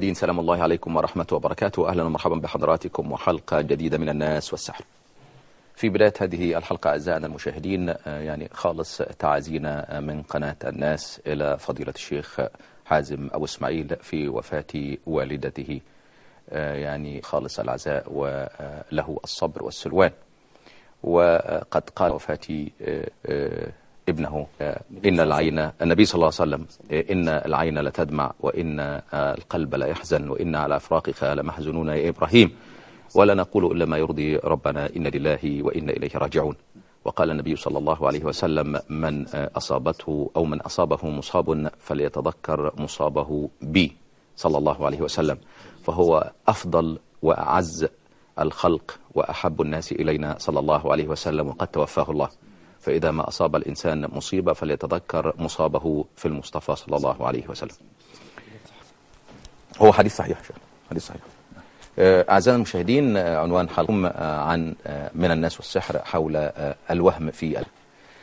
المشاهدين سلام الله عليكم ورحمة وبركاته أهلا ومرحبا بحضراتكم وحلقة جديدة من الناس والسحر في بداية هذه الحلقة أعزائنا المشاهدين آه، يعني خالص تعازينا من قناة الناس إلى فضيلة الشيخ حازم أبو إسماعيل في وفاة والدته آه، يعني خالص العزاء وله الصبر والسلوان وقد قال وفاة آه، آه، ابنه آه، إن العين النبي صلى الله عليه وسلم آه، إن العين لتدمع وإن آه، القلب لا يحزن وإن على فراقك لمحزونون يا إبراهيم ولا نقول إلا ما يرضي ربنا إن لله وإنا إليه راجعون وقال النبي صلى الله عليه وسلم من آه، أصابته أو من أصابه مصاب فليتذكر مصابه بي صلى الله عليه وسلم فهو أفضل وأعز الخلق وأحب الناس إلينا صلى الله عليه وسلم وقد توفاه الله فإذا ما أصاب الإنسان مصيبة فليتذكر مصابه في المصطفى صلى الله عليه وسلم هو حديث صحيح شيخ حديث صحيح آه، أعزائنا المشاهدين آه، عنوان حلقهم آه، عن آه، من الناس والسحر حول آه، الوهم في ال-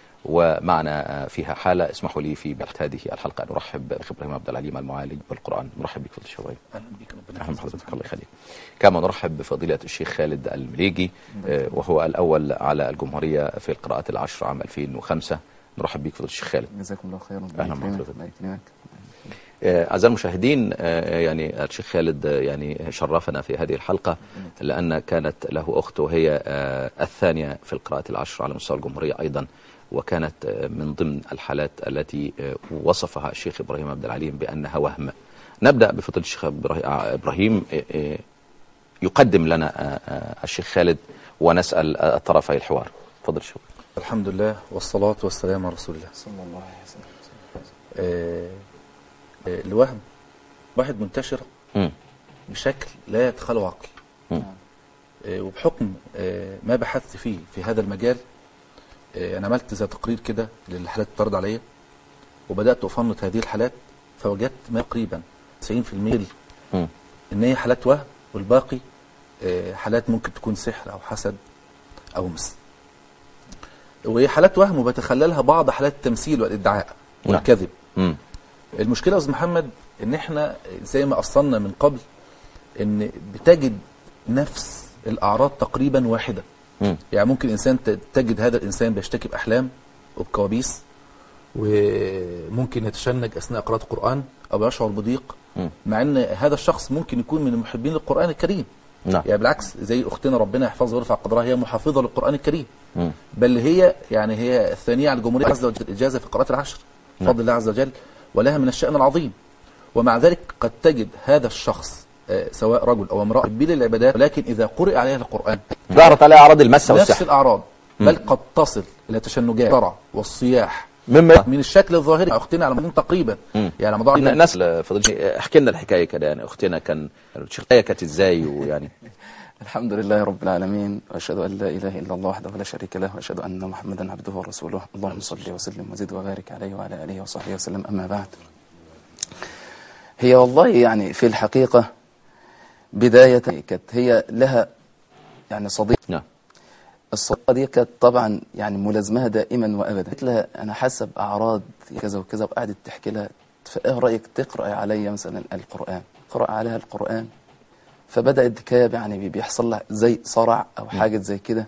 ومعنا آه، فيها حالة اسمحوا لي في بداية هذه الحلقة أن أرحب بأخي إبراهيم عبد العليم المعالج بالقرآن مرحب بك فضل الشيخ إبراهيم اهلا بك ربنا أهلا بحضرتك الله يخليك كما نرحب بفضيلة الشيخ خالد المليجي آه، وهو الأول على الجمهورية في القراءات العشر عام 2005 نرحب بك فضيلة الشيخ خالد جزاكم الله خيرا أهلا بحضرتك. الله يكرمك آه، أعزائي المشاهدين آه، يعني الشيخ خالد آه، يعني شرفنا في هذه الحلقة لأن كانت له أخت وهي آه، الثانية في القراءة العشر على مستوى الجمهورية أيضا وكانت آه، من ضمن الحالات التي آه، وصفها الشيخ إبراهيم عبد العليم بأنها وهم نبدأ بفضيلة الشيخ إبراهيم- آه، إبراهيم آه، آه، يقدم لنا آه، آه، الشيخ خالد ونسأل آه، طرفي الحوار تفضل الشيخ الحمد لله والصلاة والسلام على رسول الله صلى الله عليه وسلم آه آه الوهم واحد منتشر مم. بشكل لا يتخلو عقل مم. آه وبحكم آه ما بحثت فيه في هذا المجال آه انا عملت زي تقرير كده للحالات اللي بتعرض عليا وبدات افنط هذه الحالات فوجدت ما تقريبا 90% مم. ان هي حالات وهم والباقي آه، حالات ممكن تكون سحر او حسد او مس وهي حالات وهم وبتخللها بعض حالات التمثيل والادعاء نعم. والكذب مم. المشكله يا استاذ محمد ان احنا زي ما اصلنا من قبل ان بتجد نفس الاعراض تقريبا واحده مم. يعني ممكن انسان ت- تجد هذا الانسان بيشتكي باحلام وبكوابيس وممكن يتشنج اثناء قراءه القران او يشعر بضيق مم. مع ان هذا الشخص ممكن يكون من المحبين للقران الكريم نعم يعني بالعكس زي اختنا ربنا يحفظها ويرفع قدرها هي محافظه للقران الكريم مم. بل هي يعني هي الثانيه على الجمهوريه عز وجل الاجازه في قراءه العشر نعم. بفضل الله عز وجل ولها من الشان العظيم ومع ذلك قد تجد هذا الشخص آه، سواء رجل او امراه يحب العبادات ولكن اذا قرئ عليها القران ظهرت عليه أعراض المس نفس والسحر الاعراض بل قد تصل الى تشنجات الصرع والصياح مما من الشكل الظاهري اختنا على مدين تقريبا مم. يعني على مدار ناس فضل احكي لنا الحكايه كده يعني اختنا كان الحكايه كانت ازاي ويعني الحمد لله رب العالمين واشهد ان لا اله الا الله وحده لا شريك له واشهد ان محمدا عبده ورسوله اللهم صل وسلم وزد وبارك عليه وعلى اله وصحبه وسلم اما بعد هي والله يعني في الحقيقه بدايه كانت هي لها يعني صديق نعم الصديقة دي كانت طبعا يعني ملازمها دائما وابدا قلت لها انا حاسه باعراض كذا وكذا وقعدت تحكي لها فايه رايك تقرا عليا مثلا القران قرا عليها القران فبدات كاب يعني بي- بيحصل لها زي صرع او حاجه زي كده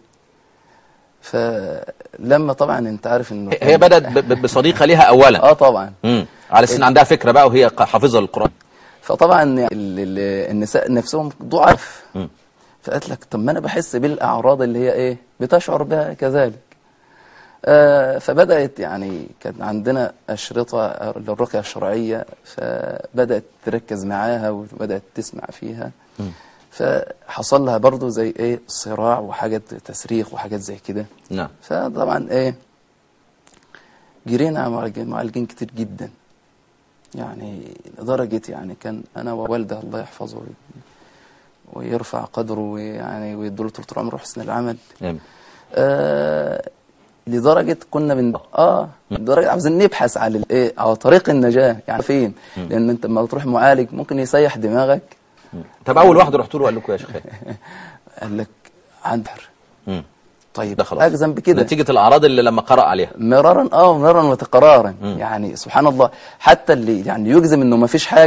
فلما طبعا انت عارف انه هي بدات ب- ب- بصديقه لها اولا اه طبعا امم على اساس ان عندها فكره بقى وهي ق- حافظه للقران فطبعا يعني ال- ال- النساء نفسهم ضعاف مم. فقالت لك طب ما انا بحس بالاعراض اللي هي ايه بتشعر بها كذلك آه فبدات يعني كان عندنا اشرطه للرقيه الشرعيه فبدات تركز معاها وبدات تسمع فيها فحصل لها برضو زي ايه صراع وحاجات تسريخ وحاجات زي كده نعم فطبعا ايه جرينا على معالجين معالجين كتير جدا يعني لدرجة يعني كان أنا ووالده الله يحفظه وي- ويرفع قدره ويعني ويديله طول العمر وحسن العمل آمين. آه لدرجة كنا بن اه لدرجة عاوزين نبحث على الايه على طريق النجاة يعني فين لأن أنت لما تروح معالج ممكن يسيح دماغك مم. طب اول واحد رحت له قال لكم يا شيخ خالد؟ قال لك عند بحر مم. طيب ده خلاص أجزم بكده نتيجه الاعراض اللي لما قرأ عليها مرارا اه مرارا وتكرارا يعني سبحان الله حتى اللي يعني يجزم انه ما فيش حاجه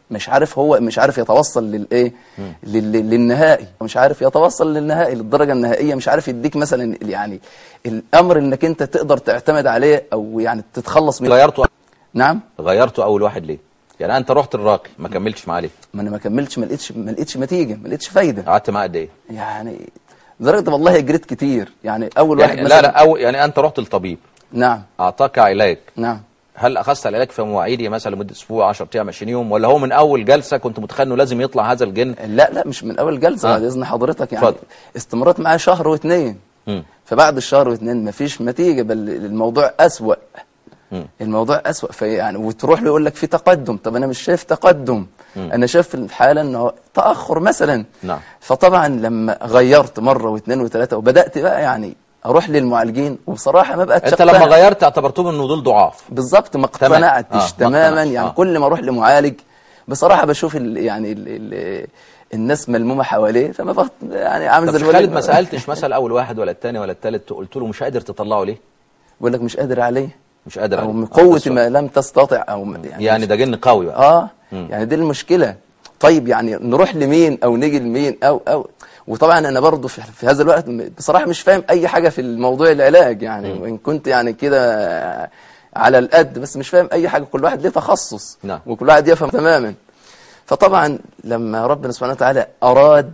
مش عارف هو مش عارف يتوصل للايه لل- للنهائي مش عارف يتوصل للنهائي للدرجه النهائيه مش عارف يديك مثلا يعني الامر انك انت تقدر تعتمد عليه او يعني تتخلص منه غيرته نعم غيرته اول واحد ليه يعني انت رحت الراقي ما كملتش معاه ليه ما انا ما كملتش ما لقيتش ما لقيتش نتيجه ما لقيتش فايده قعدت معاه قد ايه يعني لدرجه والله جريت كتير يعني اول واحد يعني مثلا لا لا أو يعني انت رحت للطبيب نعم اعطاك علاج نعم هل اخذت العلاج في مواعيدي مثلا لمده اسبوع 10 ايام 20 يوم ولا هو من اول جلسه كنت متخيل انه لازم يطلع هذا الجن لا لا مش من اول جلسه آه. بعد اذن حضرتك يعني اتفضل. استمرت معاه شهر واثنين مم. فبعد الشهر واثنين مفيش نتيجه بل الموضوع اسوأ مم. الموضوع اسوأ فيعني وتروح له يقول لك في تقدم طب انا مش شايف تقدم انا شايف في الحاله انه تاخر مثلا نعم. فطبعا لما غيرت مره واثنين وثلاثه وبدات بقى يعني اروح للمعالجين وبصراحه ما بقتش انت لما أقتنع. غيرت اعتبرتهم انه دول ضعاف بالظبط ما تمام. اقتنعتش آه، ما تماما اقتنعتش. يعني آه. كل ما اروح لمعالج بصراحه بشوف ال يعني ال ال الناس ملمومه حواليه فما بخت يعني عامل طب زي في الولد خالد ما سالتش مثلا اول واحد ولا الثاني ولا الثالث قلت له مش قادر تطلعه ليه بقول لك مش قادر عليه مش قادر او عليه. من آه، قوه بس- ما لم تستطع او ما- يعني, يعني ده جن قوي بقى اه يعني دي المشكله طيب يعني نروح لمين او نيجي لمين او او وطبعا انا برضه في, في هذا الوقت م- بصراحه مش فاهم اي حاجه في الموضوع العلاج يعني وان كنت يعني كده على القد بس مش فاهم اي حاجه كل واحد ليه تخصص نعم. وكل واحد يفهم تماما فطبعا لما ربنا سبحانه وتعالى اراد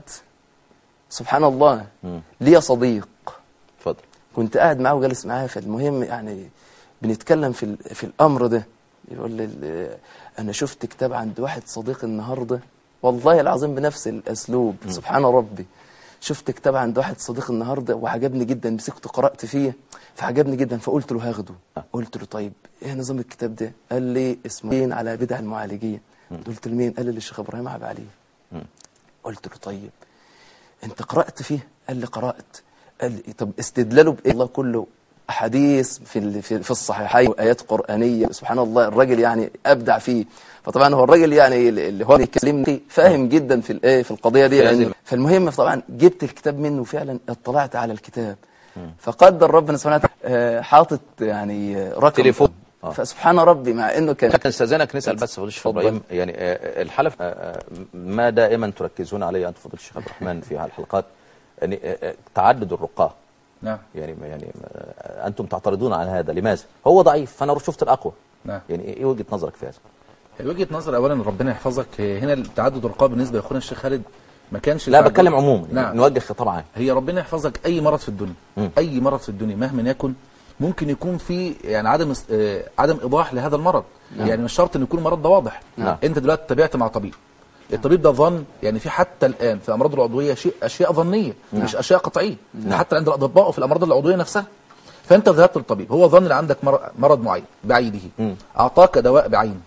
سبحان الله لي صديق اتفضل كنت قاعد معاه وجالس معاه فالمهم يعني بنتكلم في ال- في الامر ده يقول لي ال- انا شفت كتاب عند واحد صديق النهارده والله العظيم بنفس الاسلوب سبحان ربي شفت كتاب عند واحد صديق النهارده وعجبني جدا مسكته قرات فيه فعجبني جدا فقلت له هاخده قلت له طيب ايه نظام الكتاب ده قال لي اسمه دين على بدع المعالجين قلت له مين قال لي للشيخ ابراهيم عبد علي قلت له طيب انت قرأت فيه قال لي قرأت قال لي طب استدلاله بإيه الله كله أحاديث في ال- في في الصحيحين وآيات قرآنية سبحان الله الراجل يعني أبدع فيه فطبعا هو الراجل يعني اللي هو بيكلمني فاهم جدا في الايه في القضيه دي في هذه لأن فالمهم طبعا جبت الكتاب منه فعلا اطلعت على الكتاب فقدر ربنا سبحانه وتعالى آه، حاطط يعني آه، رقم تليفون. آه. فسبحان ربي مع انه كان لكن استاذنك نسال بس فضيله الشيخ اتفضل. ابراهيم يعني آه، الحلف آه، آه، ما دائما تركزون عليه انت فضيله الشيخ عبد الرحمن في الحلقات يعني آه، آه، تعدد الرقاه نعم يعني يعني آه، انتم تعترضون على هذا لماذا؟ هو ضعيف فانا شفت الاقوى نعم يعني ايه وجهه نظرك في هذا؟ وجهه نظر اولا ربنا يحفظك هنا التعدد الرقاب بالنسبه لاخونا الشيخ خالد ما كانش لا تعدد- بتكلم عموما نعم يعني نوجه خطاب عام هي ربنا يحفظك اي مرض في الدنيا مم. اي مرض في الدنيا مهما يكن ممكن يكون في يعني عدم است- آه، عدم ايضاح لهذا المرض يعني مش شرط ان يكون المرض ده واضح نعم. انت دلوقتي تابعت مع طبيب الطبيب ده ظن يعني في حتى الان في الامراض العضويه شيء اشياء ظنيه مش اشياء قطعيه حتى عند الاطباء وفي الامراض العضويه نفسها فانت ذهبت للطبيب هو ظن ان عندك مر- مرض معين بعيده مم. اعطاك دواء بعينه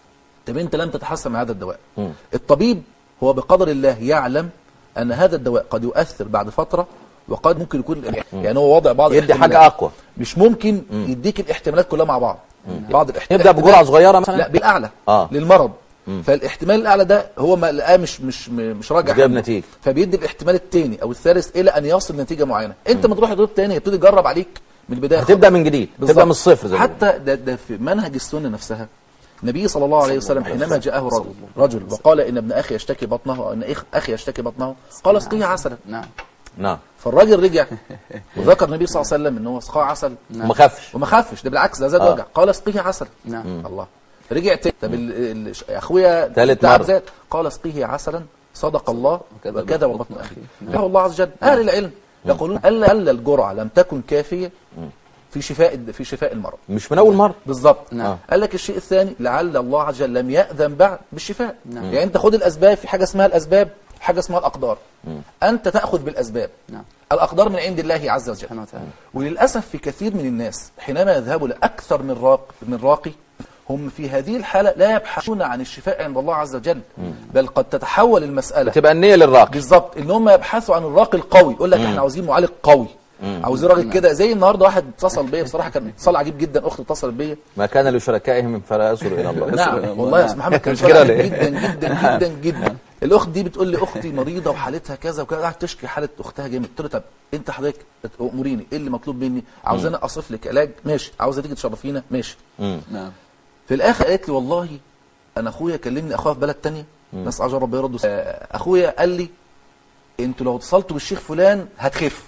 طب انت لم تتحسن من هذا الدواء مم. الطبيب هو بقدر الله يعلم ان هذا الدواء قد يؤثر بعد فتره وقد ممكن يكون يعني هو وضع بعض يدي الاحتمالات. حاجه اقوى مش ممكن يديك الاحتمالات كلها مع بعض بعض الاحتمالات يبدا بجرعه صغيره مثلا لا بالاعلى آه. للمرض فالاحتمال الاعلى ده هو ما لقاه مش مش مش راجع مش جايب عنه. نتيجة. فبيدي الاحتمال الثاني او الثالث الى ان يصل لنتيجه معينه انت ما تروح لدكتور تاني يبتدي يجرب عليك من البدايه هتبدا من جديد تبدا بالظبط. من الصفر زي ما بيقولوا. حتى ده, ده في منهج السنه نفسها النبي صلى الله عليه وسلم حينما جاءه رجل رجل وقال ان ابن اخي يشتكي بطنه او ان إخ- اخي يشتكي بطنه قال اسقيه عسلا نعم نعم فالراجل رجع وذكر النبي صلى الله عليه وسلم ان هو اسقاه عسل وما خافش وما خافش ده بالعكس ده زاد آه. وجع قال اسقيه عسل نعم الله رجع تاني طب ال- ال- اخويا تالت تعب مرة. زاد قال اسقيه عسلا صدق الله وكذب وكذب بطن بطن اخيه أخيه. له الله عز وجل اهل العلم يقولون الا الا الجرعه لم تكن كافيه في شفاء في شفاء المرض مش من اول مره بالظبط نعم. قال لك الشيء الثاني لعل الله عز وجل لم يأذن بعد بالشفاء نعم. يعني انت خد الاسباب في حاجه اسمها الاسباب حاجه اسمها الاقدار انت تاخذ بالاسباب نعم الاقدار من عند الله عز وجل سبحانه وتعالى وللاسف في كثير من الناس حينما يذهبوا لاكثر من راق من راقي هم في هذه الحاله لا يبحثون عن الشفاء عند الله عز وجل بل قد تتحول المساله تبقى النيه للراقي بالظبط ان هم يبحثوا عن الراقي القوي يقول لك احنا عاوزين معالج قوي عاوزين راجل كده زي النهارده واحد اتصل بيا بصراحه كان اتصال عجيب جدا اختي اتصلت بيا ما كان لشركائهم فلا يصل الى الله نعم والله يا استاذ محمد كان مش سؤال كده عجيب ليه؟ جدا جدا جدا جدا الاخت دي بتقول لي اختي مريضه وحالتها كذا وكذا قاعده تشكي حاله اختها جامد قلت له طب انت حضرتك اموريني ايه اللي مطلوب مني عاوزانا اصرف لك علاج ماشي عاوزه تيجي تشرفينا ماشي مم. نعم في الاخر قالت لي والله انا اخويا كلمني اخويا في بلد تانية ناس عجب ربنا يرد آه، اخويا قال لي انتوا لو اتصلتوا بالشيخ فلان هتخف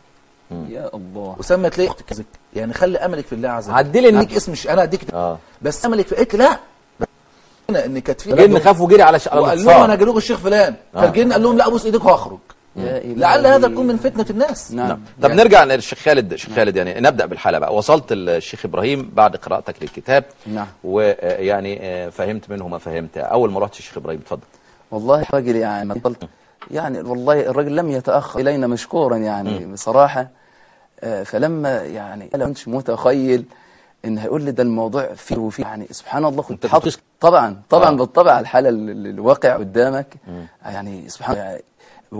يا الله وسمى تلاقي اختك كذب. يعني خلي املك في الله عز وجل عدلي النبي. اديك اسم ش... انا اديك اه بس املك في قلت لا هنا ان كانت في الجن خاف وجري على ش... على وقال لهم الاتصال انا جالوك الشيخ فلان فالجن قال لهم لا ابوس ايديك وهخرج يا إلهي. لعل هذا يكون من فتنه الناس نعم نعم طب نرجع للشيخ خالد شيخ خالد يعني نبدا بالحلقه بقى وصلت الشيخ ابراهيم بعد قراءتك للكتاب نعم. ويعني آه، فهمت منه ما فهمت اول ما رحت الشيخ ابراهيم اتفضل والله الراجل يعني قلت يعني والله الراجل لم يتأخر إلينا مشكورا يعني بصراحة آه، فلما يعني أنا كنتش متخيل إن هيقول لي ده الموضوع فيه وفيه يعني سبحان الله كنت أنت حاطط بتس- طبعا طبعا آه. بالطبع الحالة ال- ال- الواقع قدامك يعني سبحان الله يعني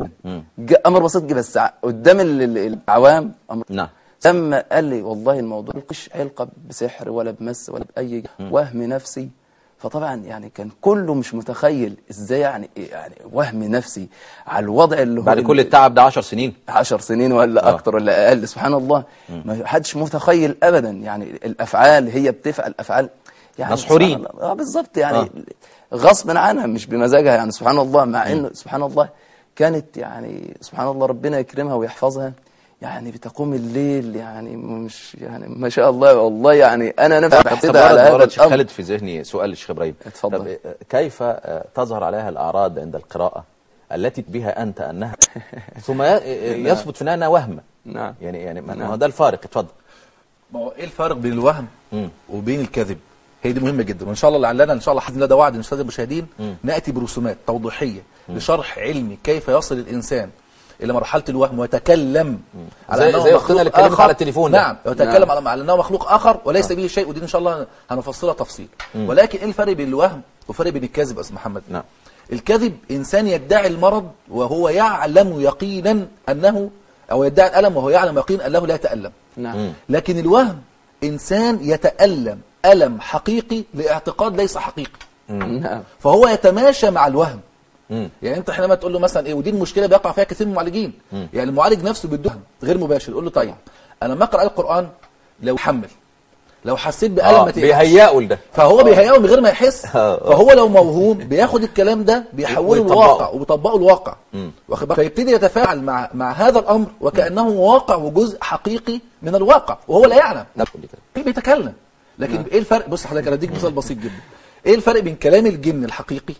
جاء أمر بسيط جدا بس ع- قدام ال- ال- العوام أمر نعم لما قال لي والله الموضوع مش علقة بسحر ولا بمس ولا بأي وهم نفسي فطبعا يعني كان كله مش متخيل ازاي يعني يعني وهم نفسي على الوضع اللي هو بعد كل التعب ده 10 سنين عشر سنين ولا آه. اكتر ولا اقل سبحان الله ما حدش متخيل ابدا يعني الافعال هي بتفعل افعال يعني مسحورين. سبحان الله. اه بالظبط يعني آه. غصبا عنها مش بمزاجها يعني سبحان الله مع انه سبحان الله كانت يعني سبحان الله ربنا يكرمها ويحفظها يعني بتقوم الليل يعني مش يعني ما شاء الله والله يعني انا نفسي طب بحسدها على ورد هذا ورد شيخ الامر خالد في ذهني سؤال للشيخ ابراهيم اتفضل. طب آه، كيف آه، تظهر عليها الاعراض عند القراءه التي بها انت انها ثم ي- يثبت في انها وهم نعم يعني يعني ما هو ده الفارق اتفضل ما هو ايه الفرق بين الوهم مم. وبين الكذب هي دي مهمه جدا وان شاء الله لعلنا ان شاء الله باذن الله ده وعد للساده المشاهدين ناتي برسومات توضيحيه لشرح علمي كيف يصل الانسان الى مرحله الوهم ويتكلم زي- أنه زي أختنا اللي مخلوق اتكلمت على التليفون ده. نعم ويتكلم على على انه مخلوق اخر وليس به شيء ودي ان شاء الله هنفصلها تفصيل ولكن ايه الفرق بين الوهم والفرق بين الكذب يا استاذ محمد نعم الكذب انسان يدعي المرض وهو يعلم يقينا انه او يدعي الالم وهو يعلم يقينا انه لا يتالم نعم لكن الوهم انسان يتالم الم حقيقي لاعتقاد ليس حقيقي نعم فهو يتماشى مع الوهم مم. يعني انت حينما تقول له مثلا ايه ودي المشكله بيقع فيها كثير من المعالجين يعني المعالج نفسه بيدوهم غير مباشر يقول له طيب انا لما اقرا القران لو حمل لو حسيت بالم اه ما تقلقش. بيهيئوا لده فهو بيهيئه من غير ما يحس آه. فهو لو موهوم بياخد الكلام ده بيحوله ويطبقه. لواقع وبيطبقه الواقع واخد بالك فيبتدي يتفاعل مع مع هذا الامر وكانه واقع وجزء حقيقي من الواقع وهو لا يعلم نعم قول لي كده. في بيتكلم لكن ايه الفرق بص حضرتك انا اديك مثال بسيط جدا ايه الفرق بين كلام الجن الحقيقي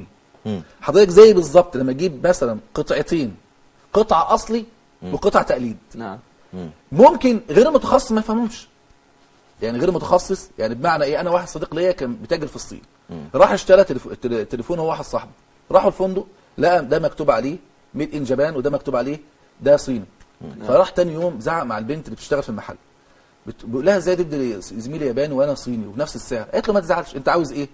مم. حضرتك زي بالظبط لما اجيب مثلا قطعتين قطعه اصلي وقطع تقليد نعم ممكن غير متخصص ما يفهموش يعني غير متخصص يعني بمعنى ايه انا واحد صديق ليا كان بيتاجر في الصين راح اشترى تليفو- تل- تليفون هو واحد صاحبه راحوا الفندق لقى ده مكتوب عليه ميد ان جابان وده مكتوب عليه ده صيني فراح تاني يوم زعق مع البنت اللي بتشتغل في المحل بت- بيقول لها ازاي تدي زميلي ياباني وانا صيني وبنفس السعر قالت له ما تزعلش انت عاوز ايه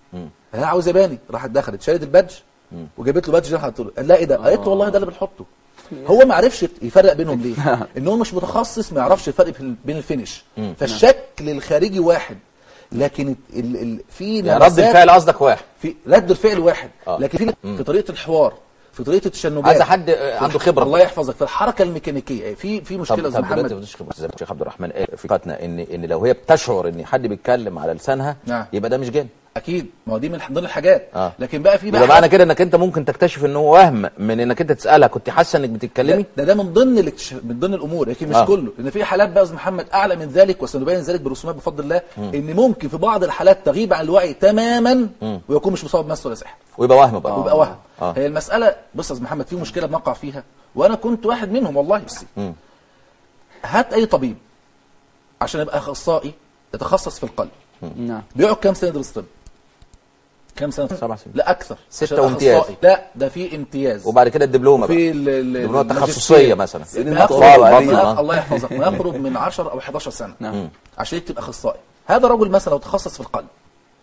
انا عاوز ياباني راحت دخلت شالت البادج وجابت له بادج ده حطته له قال لها ايه ده قالت له والله ده اللي بنحطه هو ما عرفش يفرق بينهم ليه ان هو مش متخصص ما يعرفش الفرق في- بين الفينش فالشكل الخارجي واحد لكن ال ال في يعني رد لمسات- الفعل قصدك واحد في رد الفعل واحد آه. لكن في في طريقه الحوار في طريقه التشنجات عايز حد آه، عنده خبره الله يحفظك في الحركه الميكانيكيه في في مشكله طب يا أستاذ طب دلوقتي محمد يا الشيخ زي ما الشيخ عبد الرحمن قال في قاتنا ان ان لو هي بتشعر ان حد بيتكلم على لسانها نعم. يبقى ده مش جن اكيد ما هو دي من ضمن الحاجات آه. لكن بقى في بقى يبقى معنى كده انك انت ممكن تكتشف ان هو وهم من انك انت تسالها كنت حاسه انك بتتكلمي ده, ده من ضمن الاكتشاف من ضمن الامور لكن مش آه. آه. كله لان في حالات بقى يا استاذ محمد اعلى من ذلك وسنبين ذلك برسومات بفضل الله ان ممكن في بعض الحالات تغيب عن الوعي تماما ويكون مش مصاب بمس ولا سحر ويبقى وهم بقى ويبقى وهم آه. هي المساله بص يا استاذ محمد في مشكله بنقع فيها وانا كنت واحد منهم والله بس مم. هات اي طبيب عشان يبقى اخصائي يتخصص في القلب نعم بيقعد كام سنه يدرس طب كام سنه سبع سنين. لا اكثر ستة عشان وامتياز. أخصائي. لا ده في امتياز وبعد كده الدبلومه بقى في ال- ال- الدبلومه الماجستير. التخصصيه مثلا ما أطفال يقرب عادية. ما- آه. الله يحفظك ما يقرب من 10 او 11 سنه نعم. عشان يكتب اخصائي هذا رجل مثلا لو تخصص في القلب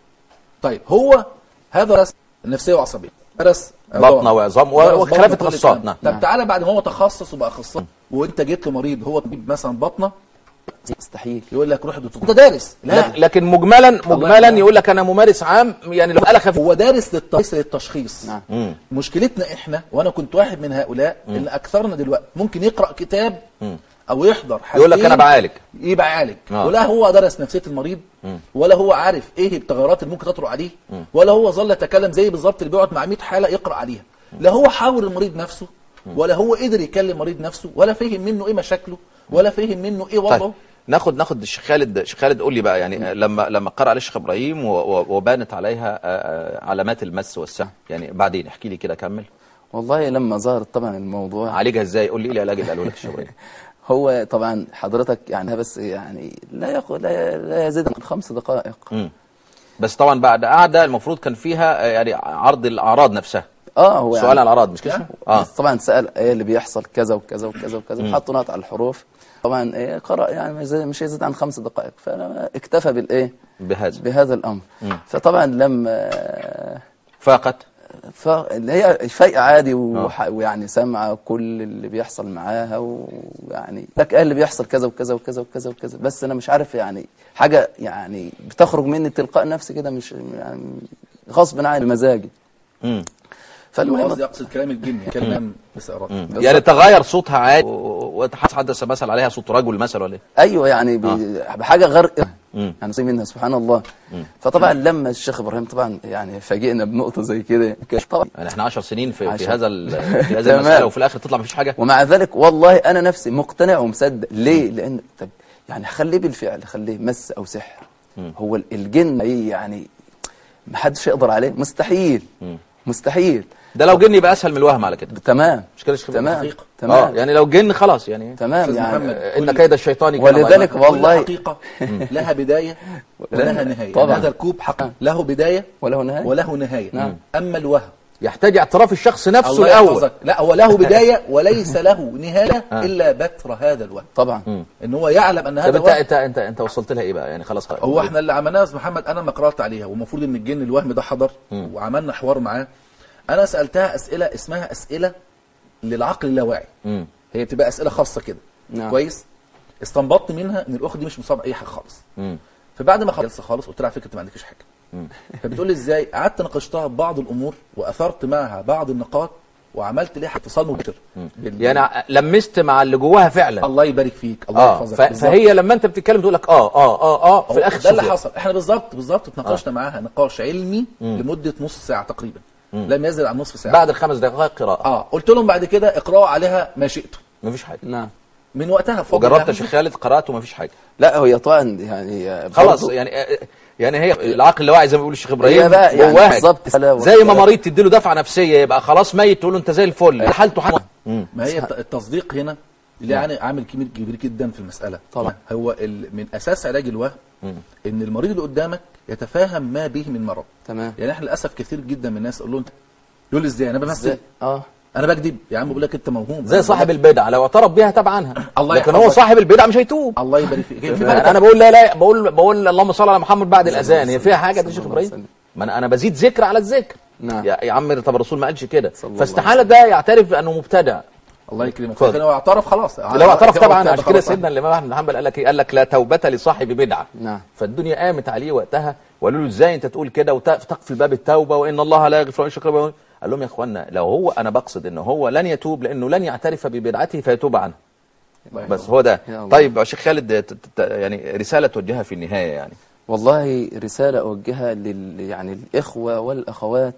طيب هو هذا درس نفسيه وعصبيه درس بطنه وعظام و- درس وخلاف بطنة، كل التخصصات الكلام. نعم طب تعالى بعد ما هو تخصص وبقى اخصائي وانت جيت له مريض هو طبيب مثلا بطنه مستحيل يقول لك روح دكتور انت دارس لا لك- لكن مجملا مجملا يرحمه. يقول لك انا ممارس عام يعني لو مساله خفيفه هو دارس للتشخيص للتشخيص نعم. مم. مشكلتنا احنا وانا كنت واحد من هؤلاء اللي اكثرنا دلوقتي ممكن يقرا كتاب او يحضر يقول لك حالتين انا بعالج يبقى يعالج آه. ولا هو درس نفسيه المريض ولا هو عارف ايه التغيرات اللي ممكن تطرق عليه ولا هو ظل يتكلم زي بالظبط اللي بيقعد مع 100 حاله يقرا عليها لا هو حاول المريض نفسه ولا هو قدر يكلم مريض نفسه ولا فهم منه ايه مشاكله ولا فهم منه ايه وضعه طيب ناخد ناخد الشيخ خالد الشيخ خالد قول لي بقى يعني لما لما قرأ عليه الشيخ ابراهيم و- و- وبانت عليها آه، آه، علامات المس والسحر يعني بعدين احكي لي كده كمل والله لما ظهرت طبعا الموضوع عالجها ازاي قول لي ايه العلاج اللي قاله لك الشيخ ابراهيم هو طبعا حضرتك يعني بس يعني لا يقول لا, لا يزيد عن خمس دقائق مم. بس طبعا بعد قعده المفروض كان فيها آه، يعني عرض الاعراض نفسها اه هو سؤال يعني عن الاعراض مش كده اه بس طبعا سأل ايه اللي بيحصل كذا وكذا وكذا وكذا وحطوا نقط على الحروف طبعا ايه قرأ يعني ما يزيد- مش يزيد عن خمس دقائق فاكتفى بالايه بهذا بهذا الامر فطبعا لما فاقت فاللي هي فايقة عادي وح- ويعني سامعة كل اللي بيحصل معاها ويعني لك ايه اللي بيحصل كذا وكذا وكذا وكذا وكذا بس انا مش عارف يعني حاجة يعني بتخرج مني تلقاء نفسي كده مش يعني غصب عني بمزاجي مم. فالمهم قصدي اقصد كلام الجن كلام بس إرادة. يعني تغير صوتها عادي وتحدث مثل عليها صوت رجل مثلا ولا ايه ايوه يعني ب- بحاجه غير مم. يعني زي منها سبحان الله فطبعا لما الشيخ ابراهيم طبعا يعني فاجئنا بنقطه زي كده كان طبعا يعني احنا 10 سنين في, في عشر. هذا ال- في هذه تمام. المساله وفي الاخر تطلع مفيش حاجه ومع ذلك والله انا نفسي مقتنع ومصدق ليه لان طب يعني خليه بالفعل خليه مس او سحر هو ال- الجن ايه يعني ما حدش يقدر عليه مستحيل مستحيل ده لو جن يبقى اسهل من الوهم على كده تمام مش كده يا شيخ تمام حقيقة. اه تمام يعني لو جن خلاص يعني تمام أستاذ يعني محمد. آه، ان كيد الشيطان كان ولذلك ضعيفا. والله كل حقيقة لها بداية ولها نهاية طبعا. هذا الكوب حق له بداية وله نهايه وله نهاية نعم. أما الوهم يحتاج اعتراف الشخص نفسه الله الاول يحفظك لا هو له بداية وليس له نهاية إلا بتر هذا الوهم طبعا إن هو يعلم أن طب هذا انت الوهم انت انت انت وصلت لها ايه بقى يعني خلاص خلاص. هو احنا اللي عملناه يا استاذ محمد انا ما قرات عليها والمفروض ان الجن الوهم ده حضر وعملنا حوار معاه انا سالتها اسئله اسمها اسئله للعقل اللاواعي مم. هي بتبقى اسئله خاصه كده نعم. كويس استنبطت منها ان الاخت دي مش مصابه اي حاجه خالص مم. فبعد ما خلصت خالص قلت لها على فكره انت ما عندكش حاجه فبتقول لي ازاي قعدت ناقشتها ببعض الامور واثرت معها بعض النقاط وعملت ليها اتصال مباشر بال- يعني لمست مع اللي جواها فعلا الله يبارك فيك الله اه يحفظك ف- بالظبط. فهي لما انت بتتكلم تقول لك اه اه اه اه في هو الاخر ده اللي صوفيا. حصل احنا بالظبط بالظبط اتناقشنا معاها نقاش علمي لمده نص ساعه تقريبا لم يزل عن نصف ساعه بعد الخمس دقائق قراءه اه قلت لهم بعد كده اقراوا عليها ما شئتم مفيش حاجه نعم من وقتها بفضل وجربت الله يا شيخ خالد قرات ومفيش حاجه لا هي طبعا يعني خلاص برضو- يعني آه، يعني هي العقل اللاواعي زي ما بيقول الشيخ ابراهيم هي بقى يعني جواه بالظبط زي ما مريض تديله دفعه نفسيه يبقى خلاص ميت تقول له انت زي الفل حالته حالته مم. ما هي الت- التصديق هنا اللي يعني عامل كبير كبير جدا في المساله طبعا. هو ال- من اساس علاج الوهم ان المريض اللي قدامك يتفاهم ما به من مرض تمام يعني احنا للاسف كثير جدا من الناس يقول له انت يقول لي ازاي انا بمثل ازاي اه انا بكذب يا عم بقول لك انت موهوم زي صاحب البدعه لو اعترف بيها تاب عنها الله لكن يحفظك. هو صاحب البدعه مش هيتوب الله يبارك فيك في يعني فرق انا بقول لا لا بقول بقول اللهم صل على محمد بعد الاذان هي فيها حاجه دي يا شيخ صلى الله عليه ابراهيم وسلم. ما انا انا بزيد ذكر على الذكر نعم. يا يا عم طب الرسول ما قالش كده صلى الله فاستحاله ده يعترف بانه مبتدع الله يكرمك اتفضل. لكن هو اعترف خلاص لو اعترف طبعا خلاص. عشان كده سيدنا الامام احمد بن حنبل قال لك ايه قال لك لا توبه لصاحب بدعه نعم. فالدنيا قامت عليه وقتها وقالوا له ازاي انت تقول كده وتقفل باب التوبه وان الله لا يغفر ان يشرك به قال لهم يا اخوانا لو هو انا بقصد ان هو لن يتوب لانه لن يعترف ببدعته فيتوب عنها بس هو ده يا الله. طيب يا شيخ خالد ت- ت- يعني رساله توجهها في النهايه يعني والله رسالة أوجهها لل يعني الإخوة والأخوات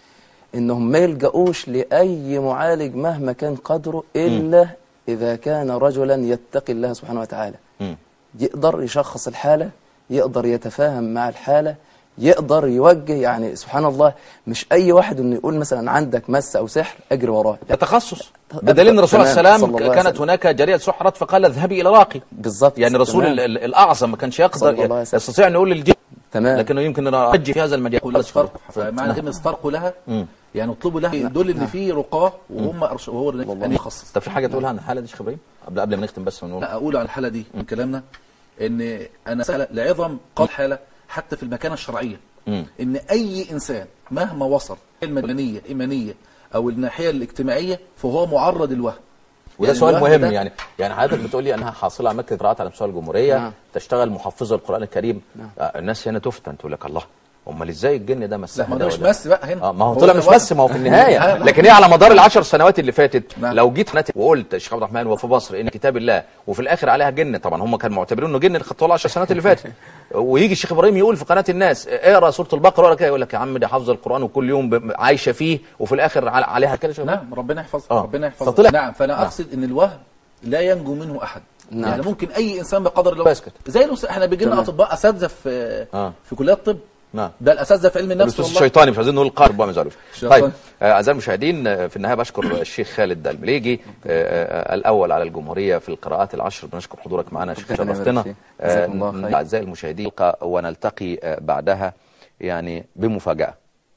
إنهم ما يلجأوش لأي معالج مهما كان قدره إلا إذا كان رجلا يتقي الله سبحانه وتعالى مم. يقدر يشخص الحالة يقدر يتفاهم مع الحالة يقدر يوجه يعني سبحان الله مش أي واحد إنه يقول مثلا عندك مس أو سحر أجري وراه ده تخصص بدليل ان الرسول عليه تمام، السلام صلى الله عليه كانت وسلم. هناك جاريه سحرت فقال اذهبي الى راقي بالظبط يعني الرسول تمام. ال- ال- الاعظم ما كانش صلى الله عليه يقدر وسلم. يستطيع ان يقول للجن تمام لكنه يمكن ان يرجي في هذا المجال يقول استرق فمعنى كلمه استرقوا لها يعني اطلبوا لها يدل ان في رقاه وهم أرش- وهو ان يخصص طب في حاجه تقولها عن الحاله دي يا شيخ ابراهيم قبل قبل ما نختم بس ونقول لا اقول عن الحاله دي من كلامنا ان انا سأل لعظم قال حاله حتى في المكانه الشرعيه مم. ان اي انسان مهما وصل المدنيه الايمانيه او الناحيه الاجتماعيه فهو معرض للوهم وده يعني سؤال الوهم مهم ده- يعني يعني حضرتك بتقول لي انها حاصله على مكتب قراءات على مستوى الجمهوريه نعم. تشتغل محفظه القران الكريم آه، الناس هنا تفتن تقول لك الله امال ازاي الجن ده مسها لا ما ده مش ولا- مس بقى هنا اه ما هو طلع مش ده بس ما هو في النهايه آه، لكن هي على مدار العشر سنوات اللي فاتت نعم. لو جيت قناتي وقلت يا شيخ عبد الرحمن وفي مصر ان كتاب الله وفي الاخر عليها جن طبعا هم كانوا معتبرين انه جن اللي خدته العشر سنوات اللي فاتت ويجي الشيخ ابراهيم يقول في قناه الناس اقرا سوره البقره ولا كده يقول لك يا عم ده حافظ القران وكل يوم ب- عايشه فيه وفي الاخر على- عليها كده شيخ إبراهيم. نعم ربنا يحفظها آه. ربنا يحفظها فطلع- نعم فانا نعم. اقصد ان الوهم لا ينجو منه احد نعم. يعني ممكن اي انسان بقدر الله بس كده. زي الأس- احنا بيجي لنا تمام. اطباء اساتذه في آه. في كليات الطب نعم ده الاساتذه في علم النفس الاستاذ والله الشيطاني مش عايزين نقول القارب بقى ما يزعلوش الشيطاني. طيب آه، اعزائي المشاهدين آه، في النهايه بشكر الشيخ خالد المليجي آه، آه، الاول على الجمهوريه في القراءات العشر بنشكر حضورك معنا يا شيخ ربنا يبارك شرفتنا فيك. آه، جزاكم الله خير. اعزائي المشاهدين نلقى ونلتقي آه، بعدها يعني بمفاجاه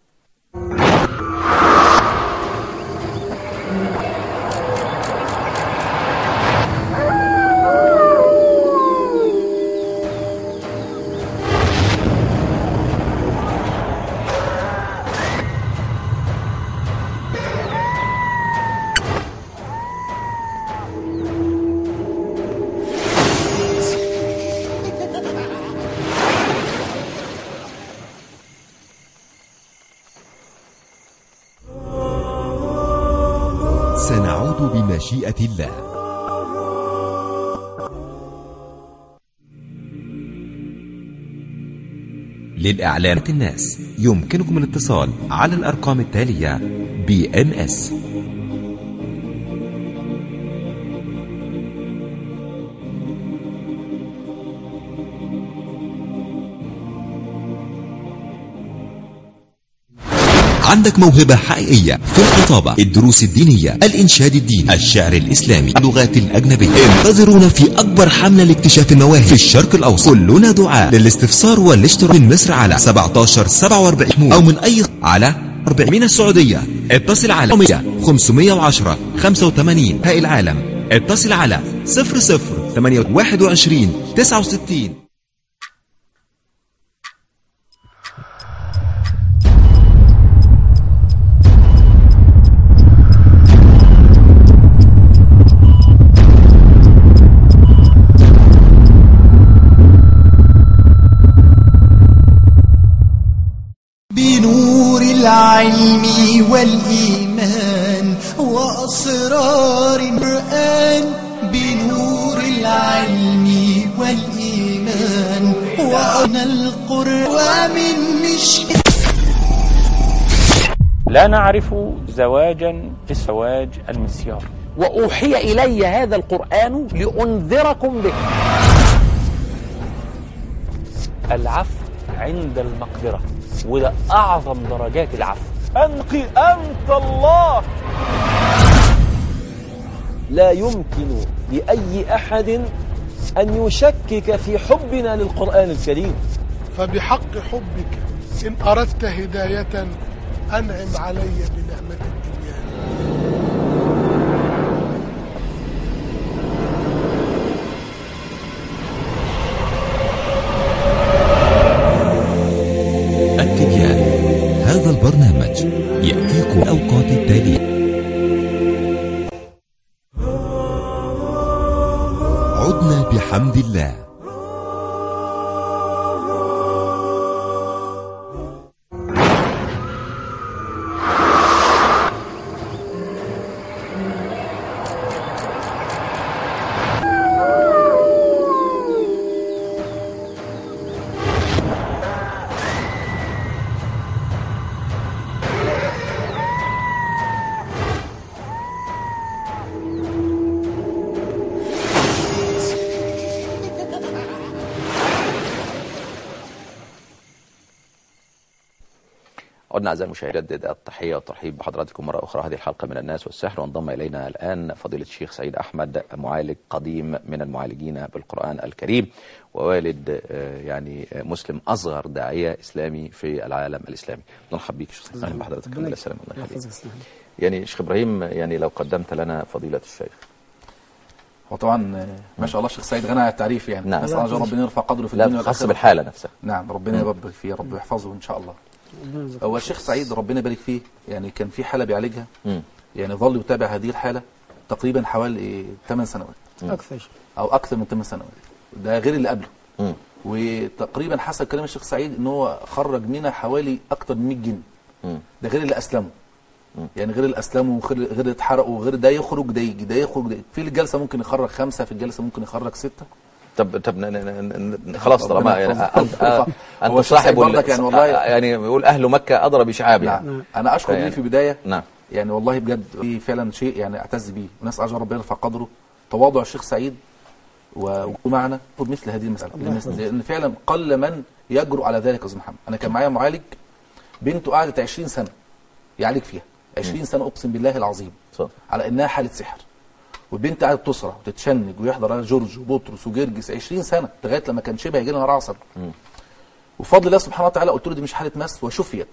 سنعود بمشيئة الله للإعلان الناس يمكنكم الاتصال على الأرقام التالية بي ام اس عندك موهبة حقيقية في الخطابة الدروس الدينية الإنشاد الديني الشعر الإسلامي اللغات الأجنبية انتظرونا في أكبر حملة لاكتشاف المواهب في الشرق الأوسط كلنا دعاء للاستفسار والاشتراك من مصر على 17 47 أو من أي على 40 من السعودية اتصل على 100 510 85 هاء العالم اتصل على 00 21 69 بنور العلم والإيمان وأسرار القرآن بنور العلم والإيمان وأنا القرآن من مشكلة لا نعرف زواجا في الزواج المسيار وأوحي إلي هذا القرآن لأنذركم به العفو عند المقدرة وده أعظم درجات العفو أنقي أنت الله لا يمكن لأي أحد أن يشكك في حبنا للقرآن الكريم فبحق حبك إن أردت هداية أنعم علي بنعمة الإيمان التبيان هذا البرنامج يأتيكم الأوقات التالية عدنا بحمد الله عدنا أعزائي المشاهدين نجدد التحية والترحيب بحضراتكم مرة أخرى هذه الحلقة من الناس والسحر وانضم إلينا الآن فضيلة الشيخ سعيد أحمد معالج قديم من المعالجين بالقرآن الكريم ووالد آه، يعني آه، مسلم أصغر داعية إسلامي في العالم الإسلامي نرحب بك شيخ سعيد أهلا بحضرتك الحمد لله السلام الله يخليك يعني شيخ إبراهيم يعني لو قدمت لنا فضيلة الشيخ هو طبعا آه، ما شاء الله الشيخ سعيد غني عن التعريف يعني نعم. نسال الله ربنا يرفع قدره في لا الدنيا خاصة والآخرة. بالحالة نفسها نعم ربنا يبارك فيه يا رب ويحفظه ان شاء الله هو الشيخ سعيد ربنا يبارك فيه يعني كان في حاله بيعالجها مم. يعني ظل يتابع هذه الحاله تقريبا حوالي 8 سنوات أكثر او اكثر من 8 سنوات ده غير اللي قبله مم. وتقريبا حسب كلام الشيخ سعيد ان هو خرج منها حوالي اكتر من 100 جن ده غير اللي اسلموا يعني غير اللي اسلموا وغير غير اللي اتحرقوا وغير ده يخرج ده يجي ده يخرج ده يجي. في الجلسه ممكن يخرج خمسه في الجلسه ممكن يخرج سته طب طب ن- ن- ن- ن- خلاص ربنا طالما يعني يحفظك. انت آه، هو انت الشيخ صاحب سعيد ال- برضك يعني والله- يعني يقول اهل مكه ادرى بشعاب يعني نعم انا اشكر فيعني- ليه في بدايه نعم يعني والله بجد في فعلا شيء يعني اعتز بيه ونسال الله ربنا يرفع قدره تواضع الشيخ سعيد و- ومعنا مثل هذه المساله الله يحفظك. لان فعلا قل من يجرؤ على ذلك يا استاذ محمد انا كان معايا معالج بنته قعدت 20 سنه يعالج فيها 20 سنه اقسم بالله العظيم صح. على انها حاله سحر والبنت قعدت تسرع وتتشنج ويحضر عليها جورج وبطرس وجرجس 20 سنه لغايه لما كان شبه يجي لها رعصه وفضل الله سبحانه وتعالى قلت له دي مش حاله مس وشفيت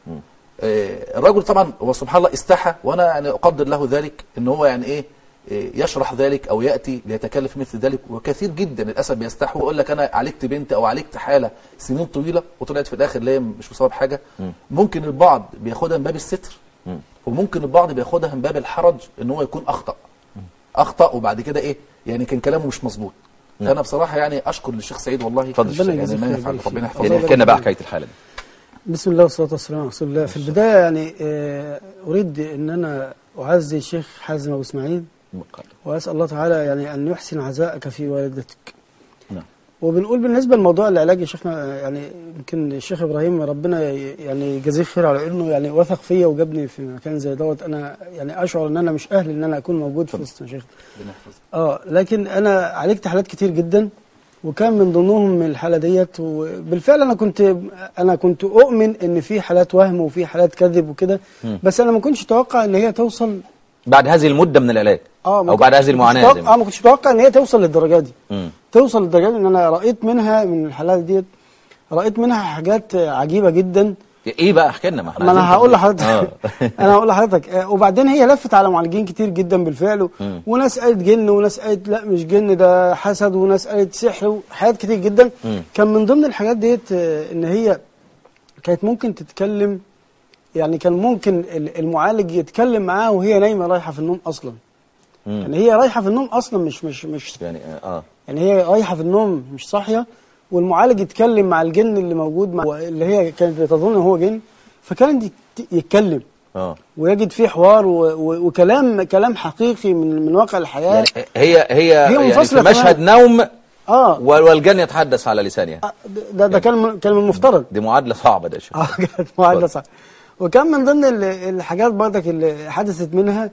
آه، الرجل طبعا هو سبحان الله استحى وانا يعني اقدر له ذلك ان هو يعني ايه آه، يشرح ذلك او ياتي ليتكلف في مثل ذلك وكثير جدا للاسف بيستحوا ويقول لك انا عالجت بنت او عالجت حاله سنين طويله وطلعت في الاخر لا هي مش بسبب حاجه ممكن البعض بياخدها من باب الستر وممكن البعض بياخدها من باب الحرج ان هو يكون اخطا اخطا وبعد كده ايه يعني كان كلامه مش مظبوط فانا بصراحه يعني اشكر للشيخ سعيد والله اتفضل ربنا يعني يجزيك ما خير ينفع ويبارك ربنا فيك. يحفظه يعني احكي لنا بقى حكايه الحاله دي بسم الله والصلاة والسلام على رسول الله في البداية يعني آه، أريد أن أنا أعزي الشيخ حازم أبو إسماعيل وأسأل الله تعالى يعني أن يحسن عزاءك في والدتك نعم. وبنقول بالنسبة لموضوع العلاج يا شيخنا يعني يمكن الشيخ إبراهيم ربنا ي- يعني يجازيه خير على إنه يعني وثق فيا وجابني في مكان زي دوت أنا يعني أشعر إن أنا مش أهل إن أنا أكون موجود في وسط شيخ ربنا يحفظه اه لكن انا عالجت حالات كتير جدا وكان من ضمنهم الحاله ديت وبالفعل انا كنت انا كنت اؤمن ان في حالات وهم وفي حالات كذب وكده بس انا ما كنتش اتوقع ان هي توصل بعد هذه المده من العلاج اه ما او كنت- بعد هذه كنتش المعاناه أتوقع- زي اه ما ما كنتش اتوقع ان هي توصل للدرجه دي مم. توصل للدرجه دي ان انا رايت منها من الحالات ديت رايت منها حاجات عجيبه جدا ايه بقى احكي لنا ما احنا ما انا عايزين هقول تفاصيل. لحضرتك آه. انا هقول لحضرتك آه، وبعدين هي لفت على معالجين كتير جدا بالفعل مم. وناس قالت جن وناس قالت لا مش جن ده حسد وناس قالت سحر وحاجات كتير جدا مم. كان من ضمن الحاجات ديت آه، ان هي كانت ممكن تتكلم يعني كان ممكن ال- المعالج يتكلم معاها وهي نايمه رايحه في النوم اصلا مم. يعني هي رايحه في النوم اصلا مش مش مش يعني اه يعني هي رايحه في النوم مش صاحيه والمعالج يتكلم مع الجن اللي موجود مع اللي هي كانت بتظن ان هو جن فكان يت- يتكلم اه ويجد فيه حوار و... و... وكلام كلام حقيقي من من واقع الحياه يعني هي هي, يعني في منفصلة مشهد تماماً. نوم اه وال- والجن يتحدث على لسانها آه، ده ده كان من- كان من المفترض دي معادله صعبه ده يا شيخ اه كانت معادله صح وكان من ضمن ال- الحاجات برضك اللي حدثت منها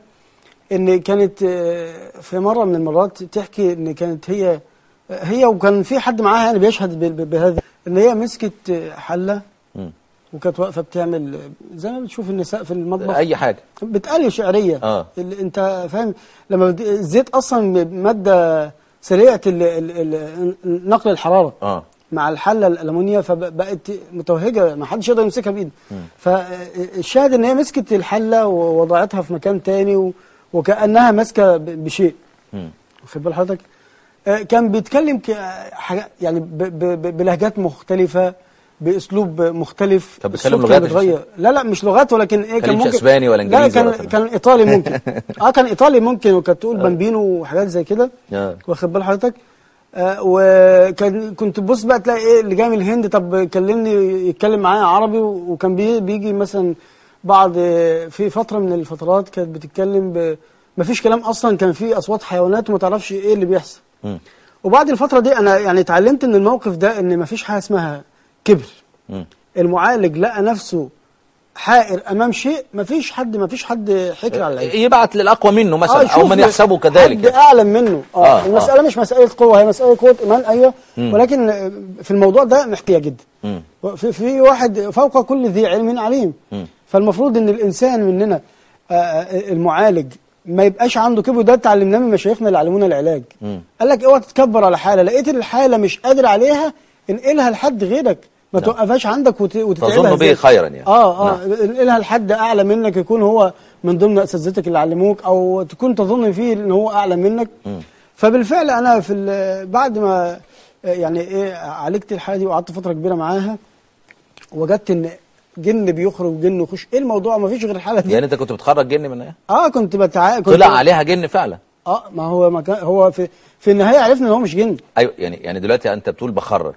ان كانت آه، في مره من المرات تحكي ان كانت هي هي وكان في حد معاها يعني بيشهد ب- ب- بهذا ان هي مسكت آه، حله مم. وكانت واقفه بتعمل آه، زي ما بتشوف النساء في المطبخ اي حاجه بتقلي شعريه آه. اللي انت فاهم لما بت- الزيت اصلا ماده سريعه ال- ال- ال- نقل الحراره اه مع الحله الالومنيا فبقت متوهجه ما حدش يقدر يمسكها بايده فالشاهد ان هي مسكت الحله ووضعتها في مكان تاني و- وكانها ماسكه ب- بشيء مم. واخد بال حضرتك آه، كان بيتكلم ك- حاجة يعني ب- ب- ب- بلهجات مختلفه باسلوب مختلف طب بيتكلم الصوت كان لغات يا بيتغير لا لا مش لغات ولكن ايه كان كلمش ممكن أسباني ولا لا إنجليزي كان ولا كده. كان ايطالي ممكن اه كان ايطالي ممكن وكانت تقول بامبينو وحاجات زي كده آه. واخد بال حضرتك آه وكان كنت تبص بقى تلاقي ايه اللي جاي من الهند طب كلمني يتكلم معايا عربي و- وكان بي بيجي مثلا بعض آه، في فتره من الفترات كانت بتتكلم ب ما فيش كلام اصلا كان في اصوات حيوانات وما تعرفش ايه اللي بيحصل مم. وبعد الفتره دي انا يعني اتعلمت ان الموقف ده ان ما فيش حاجه اسمها كبر مم. المعالج لقى نفسه حائر امام شيء ما فيش حد ما فيش حد حكر على العين يبعت للاقوى منه مثلا او شوف من لي يحسبه كذلك حد يعني. اعلم منه اه, آه، آه المساله آه. مش مساله قوه هي مساله قوه ايمان ايوه ولكن آه، في الموضوع ده محتيه جدا مم. في, في واحد فوق كل ذي علم عليم مم. فالمفروض ان الانسان مننا آه، آه، المعالج ما يبقاش عنده كبر ده اتعلمناه من مشايخنا اللي علمونا العلاج مم. قال لك اوعى تتكبر على حاله لقيت الحاله مش قادر عليها انقلها لحد غيرك ما نعم. توقفهاش عندك وت- وتتعبها تظن به إزاي. خيرا يعني اه اه انقلها لحد اعلى منك يكون هو من ضمن اساتذتك اللي علموك او تكون تظن فيه ان هو اعلى منك فبالفعل انا في ال- بعد ما آه، يعني ايه عالجت الحاله دي وقعدت فتره كبيره معاها وجدت ان جن بيخرج جن يخش ايه الموضوع ما فيش غير الحاله دي يعني انت كنت بتخرج جن من ايه اه كنت بتع... كنت طلع عليها جن فعلا اه ما هو ما كان هو في في النهايه عرفنا ان هو مش جن ايوه يعني يعني دلوقتي انت بتقول بخرج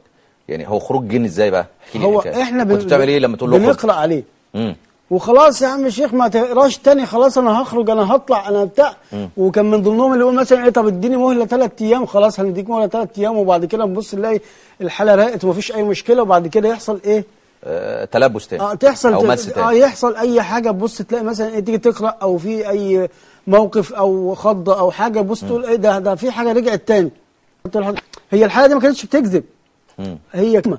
يعني هو خروج جن ازاي بقى احكي لي هو الحكاية. احنا كنت بتعمل ايه لما تقول له خرج بنقرا عليه مم. وخلاص يا عم الشيخ ما تقراش تاني خلاص انا هخرج انا هطلع انا بتاع وكان من ضمنهم اللي يقول مثلا ايه طب اديني مهله ثلاث ايام خلاص هنديك مهله ثلاث ايام وبعد كده نبص نلاقي الحاله راقت ومفيش اي مشكله وبعد كده يحصل ايه آه تلبس تاني اه تحصل او ت- مس اه تاني يحصل اي حاجه تبص تلاقي مثلا ايه تيجي تقرا او في اي موقف او خضه او حاجه تبص تقول ايه ده ده في حاجه رجعت تاني قلت له هي الحاله دي ما كانتش بتكذب مم. هي كما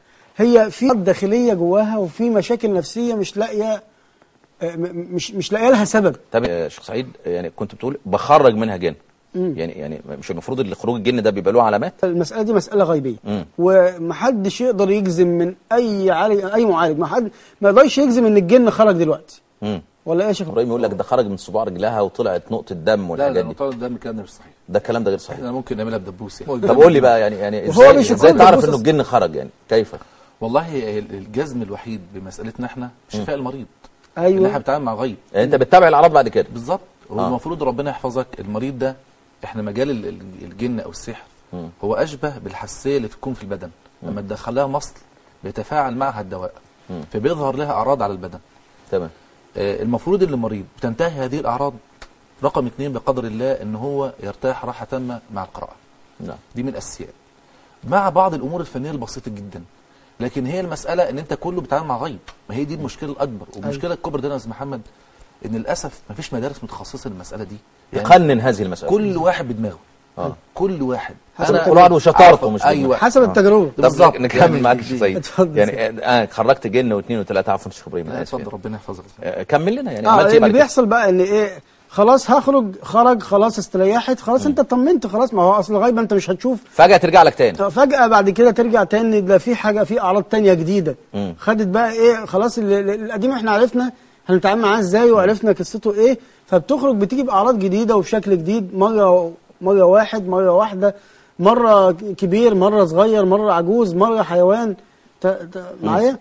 هي في داخليه جواها وفي مشاكل نفسيه مش لاقيه آه، م- مش مش لاقيه لها سبب طب يا شيخ سعيد يعني كنت بتقول بخرج منها جن يعني يعني مش المفروض اللي خروج الجن ده بيبقى له علامات المساله دي مساله غيبيه مم. ومحدش يقدر يجزم من اي عالج اي معالج ما حد ما يقدرش يجزم ان الجن خرج دلوقتي مم. ولا ايه يا شيخ ابراهيم يقول لك ده خرج من صباع رجلها وطلعت نقطه دم لا لا والحاجات دي نقطة الدم الكلام ده مش صحيح ده الكلام ده غير صحيح احنا ممكن نعملها بدبوس يعني طب قول لي بقى يعني يعني وهو ازاي مش ازاي يكون تعرف دبوس انه أصلاً. الجن خرج يعني كيف والله هي الجزم الوحيد بمسألتنا احنا شفاء المريض ان ايوه احنا بنتعامل مع غيب يعني انت بتتابع الاعراض بعد كده بالظبط هو آه. المفروض ربنا يحفظك المريض ده احنا مجال ال- ال- الجن او السحر مم. هو اشبه بالحساسيه اللي تكون في البدن لما تدخلها مصل بيتفاعل معها الدواء مم. فبيظهر لها اعراض على البدن تمام آه، المفروض اللي مريض بتنتهي هذه الاعراض رقم اثنين بقدر الله ان هو يرتاح راحه تامه مع القراءه نعم دي من الاساسيات مع بعض الامور الفنيه البسيطه جدا لكن هي المساله ان انت كله بتتعامل مع غيب ما هي دي المشكله الاكبر والمشكله الكبرى ده يا استاذ محمد ان للاسف ما فيش مدارس متخصصه للمساله دي يقنن هذه المساله كل واحد بدماغه اه كل واحد حسب كل واحد وشطارته مش ايوه حسب التجربه طب بالظبط. نكمل يعني معاك دي- يا شيخ سعيد اتفضل. يعني آه خرجت جن واثنين وثلاثه عفوا شيخ ابراهيم لا، انا اسف اتفضل ربنا يحفظك آه، كمل لنا يعني اه عملت ايه اللي بعد كده؟ بيحصل بقى ان ايه خلاص هخرج خرج خلاص استريحت خلاص انت اطمنت خلاص ما هو اصل غيبه انت مش هتشوف فجاه ترجع لك تاني فجأة بعد كده ترجع تاني ده في حاجة في أعراض تانية جديدة مم. خدت بقى إيه خلاص ال- ال- القديم إحنا عرفنا هنتعامل معاه إزاي وعرفنا قصته إيه فبتخرج بتيجي بأعراض جديدة وبشكل جديد مرة مرة واحد مرة واحدة مرة كبير مرة صغير مرة عجوز مرة حيوان ت- ت- معايا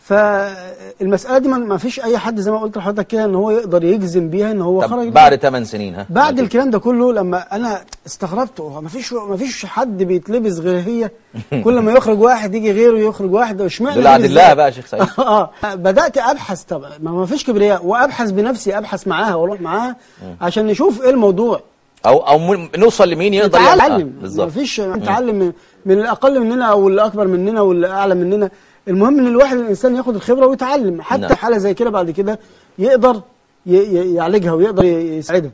فالمسألة دي ما- ما فيش أي حد زي ما قلت لحضرتك كده إن هو يقدر يجزم بيها إن هو طب خرج بعد 8 سنين ها بعد الكلام ده كله لما انا استغربت هو مفيش مفيش حد بيتلبس غير هي كل ما يخرج واحد يجي غيره يخرج واحد اشمعنى دول دي عدل بالذات؟ لها بقى يا شيخ سعيد اه بدات ابحث طب ما ما فيش كبرياء وابحث بنفسي ابحث معاها واروح معاها عشان نشوف ايه الموضوع او او م- نوصل لمين يقدر يعمل- آه، نتعلم بالظبط مفيش نتعلم من, من الاقل مننا او اللي اكبر مننا واللي اعلى مننا المهم ان الواحد الانسان ياخد الخبره ويتعلم حتى نعم. حاله زي كده بعد كده يقدر ي- ي- يعالجها ويقدر ي- يساعدها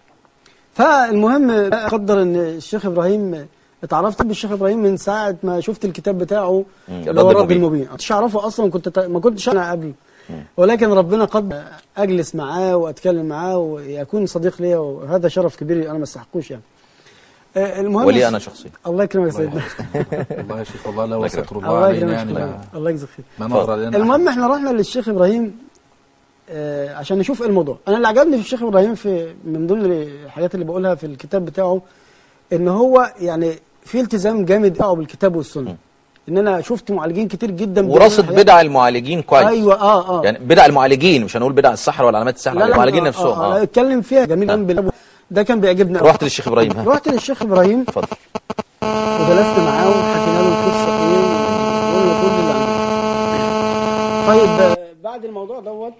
فالمهم قدر ان الشيخ ابراهيم اتعرفت بالشيخ ابراهيم من ساعه ما شفت الكتاب بتاعه اللي الرد هو الرب المبين. المبين ما كنتش اعرفه اصلا كنت ت- ما كنتش انا قبله ولكن ربنا قد اجلس معاه واتكلم معاه ويكون صديق ليا وهذا شرف كبير انا ما استحقوش يعني آه، المهم ولي انا شخصيا الله يكرمك يا سيدنا والله يا شيخ والله لو يكرمك. ستر الله الله علينا يكرمك يعني شكراً. ما, الله يجزاك خير ما نظر لنا المهم احنا رحنا للشيخ ابراهيم آه، عشان نشوف ايه الموضوع انا اللي عجبني في الشيخ ابراهيم في من ضمن الحاجات اللي بقولها في الكتاب بتاعه ان هو يعني في التزام جامد بتاعه بالكتاب والسنه ان انا شفت معالجين كتير جدا بيعملوا ورصد حاجات- بدع المعالجين كويس ايوه اه اه يعني بدع المعالجين مش هنقول بدع السحر ولا علامات السحر المعالجين نفسهم آه. آه. اه اتكلم فيها جميل قوي بالأب- ده كان بيعجبني أوي. رحت للشيخ ابراهيم ها رحت للشيخ ابراهيم اتفضل وجلسنا معاه وحكينا له القصه ايه وقلنا كل اللي عندنا. طيب آه، بعد الموضوع دوت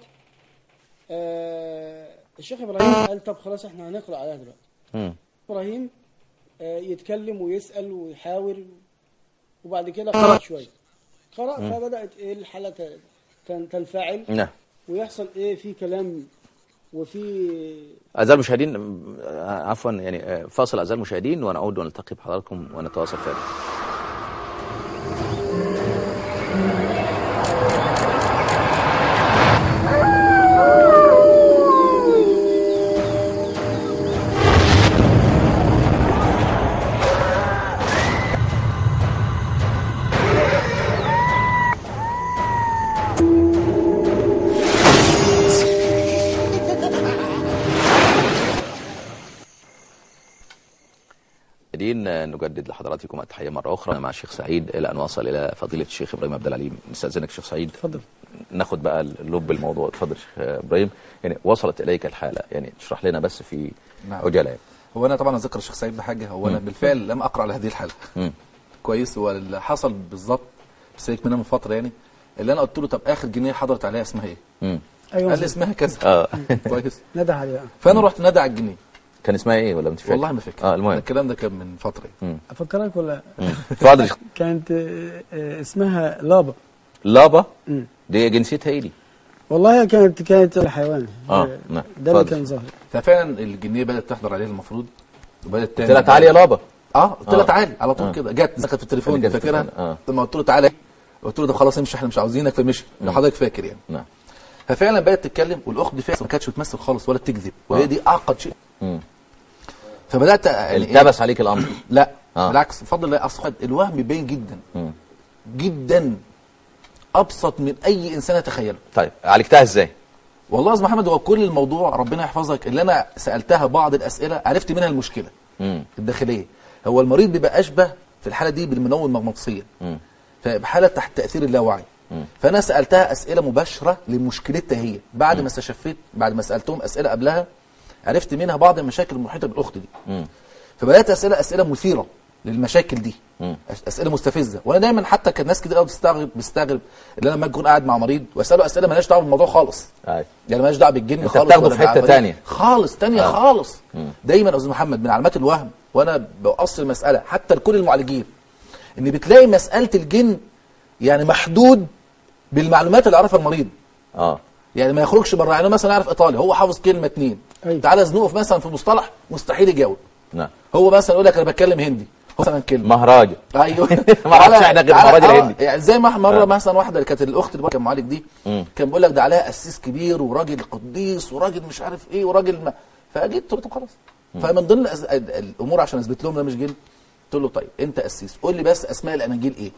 آه، الشيخ ابراهيم قال طب خلاص احنا هنقرا عليها دلوقتي مم. ابراهيم آه، يتكلم ويسال ويحاور وبعد كده قرأ شويه قرأ فبدات ايه الحاله ت- تن- تنفعل نعم ويحصل ايه في كلام وفي أعزائي المشاهدين آه، عفوا يعني آه، فاصل أعزائي المشاهدين ونعود ونلتقي بحضراتكم ونتواصل فعلا مشاهدين نجدد لحضراتكم التحيه مره اخرى مع الشيخ سعيد الى ان وصل الى فضيله الشيخ ابراهيم عبد العليم نستاذنك الشيخ سعيد اتفضل ناخد بقى لب الموضوع اتفضل شيخ ابراهيم يعني وصلت اليك الحاله يعني تشرح لنا بس في نعم. عجاله يعني. هو انا طبعا اذكر الشيخ سعيد بحاجه هو انا بالفعل لم اقرا على هذه الحاله مم. كويس هو اللي حصل بالظبط سيبك منها من فتره يعني اللي انا قلت له طب اخر جنيه حضرت عليها اسمها ايه؟ مم. ايوه قال لي اسمها كذا اه كويس ندى عليها فانا رحت نادى على الجنيه كان اسمها ايه ولا مش فاكر والله ما فاكر اه المهم الكلام ده كان من فتره يعني. افكرك ولا اتفضل يا شيخ. كانت آه، آه، اسمها لابا لابا مم. دي جنسيتها ايه دي؟ والله كانت كانت الحيوان اه نعم ده اللي اتفضل. كان ظاهر ففعلا الجنيه بدات تحضر عليه المفروض وبدات تاني قلت لها تعالي يا لابا اه قلت لها آه. تعالي على طول آه. كده جت كانت في التليفون اللي جت في فاكرها التليفون، آه. لما قلت له تعالى قلت له ده خلاص امشي احنا مش عاوزينك فمشي لو حضرتك فاكر يعني نعم ففعلا بدات تتكلم والاخت دي فعلا ما كانتش بتمثل خالص ولا بتكذب وهي دي اعقد شيء مم. فبدات يعني إيه؟ التبس عليك الامر لا آه. بالعكس بفضل الله اصلا الوهم باين جدا مم. جدا ابسط من اي انسان يتخيله طيب عالجتها ازاي؟ والله يا استاذ محمد هو كل الموضوع ربنا يحفظك اللي انا سالتها بعض الاسئله عرفت منها المشكله مم. الداخليه هو المريض بيبقى اشبه في الحاله دي بالمنوم المغناطيسيه مم. فيبقى حاله تحت تاثير اللاوعي مم. فانا سالتها اسئله مباشره لمشكلتها هي بعد ما استشفيت بعد ما سالتهم اسئله قبلها عرفت منها بعض المشاكل المحيطه بالاخت دي مم. فبدات اسئله اسئله مثيره للمشاكل دي مم. أس- اسئله مستفزه وانا دايما حتى كان ناس كتير قوي بتستغرب بتستغرب ان انا لما اكون قاعد مع مريض واساله اسئله مالهاش دعوه بالموضوع خالص أيوة. يعني مالهاش دعوه بالجن أنت خالص بتاخده ولا في حتة بالعفاريت. تانية. خالص تانية آه. آه. خالص مم. دايما يا استاذ محمد من علامات الوهم وانا بوصل المساله حتى لكل المعالجين ان بتلاقي مساله الجن يعني محدود بالمعلومات اللي عرفها المريض اه يعني ما يخرجش بره يعني مثلا يعرف ايطالي هو حافظ كلمه اتنين أيوة. تعالى زنقه في مثلا في مصطلح مستحيل يجاوب نعم هو مثلا يقول لك انا بتكلم هندي هو مثلا كلمه مهراجة ايوه ما اعرفش احنا غير تعالى- المهراج آه، الهندي. يعني زي ما مره آه. مثلا واحده اللي كانت الاخت اللي كان معالج دي مم. كان بيقول لك ده عليها قسيس كبير وراجل قديس وراجل مش عارف ايه وراجل ما فجيت قلت له طب خلاص فمن ضمن الأز- ال- الامور عشان اثبت لهم ده مش جن قلت له طيب انت قسيس قول لي بس اسماء الاناجيل ايه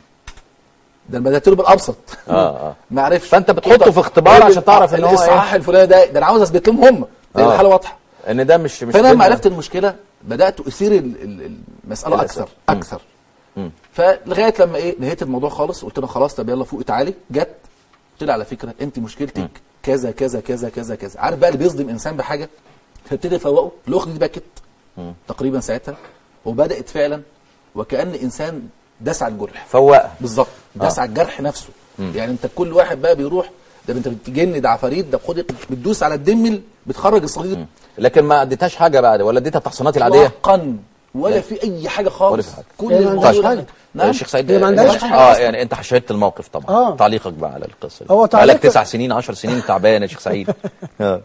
ده انا بدات له بالابسط اه اه ما عرفش فانت بتحطه في اختبار عشان تعرف ان هو الاصحاح ايه الفلاني ده ده انا عاوز اثبت لهم هم دي آه. الحاله واضحه ان ده مش مش فانا لما جن. عرفت المشكله بدات اثير ال- ال- المساله الأسئلة. اكثر مم. اكثر مم. فلغايه لما ايه نهيت الموضوع خالص قلت له خلاص طب يلا فوقي تعالي جت قلت لها على فكره انت مشكلتك كذا كذا كذا كذا كذا عارف بقى اللي بيصدم انسان بحاجه فابتدي افوقه الاخت دي بكت مم. تقريبا ساعتها وبدات فعلا وكان انسان داس على الجرح فوقها بالظبط داس آه. على الجرح نفسه يعني انت كل واحد بقى بيروح ده انت بتجن ده عفاريت ده خد بتدوس على الدمل بتخرج الصديد لكن ما اديتهاش حاجه بعد ولا اديتها التحصينات العاديه اطلاقا ولا في اي حاجه خالص ولا في حاجة. كل هي ما عندهاش الموضوع- حاجة. نعم الشيخ سعيد هي ما عندهاش حاجة اه أصلاً. يعني انت حشدت الموقف طبعا آه. تعليقك بقى على القصه دي هو بقالك تعليق- تسع سنين 10 سنين تعبان يا شيخ سعيد آه.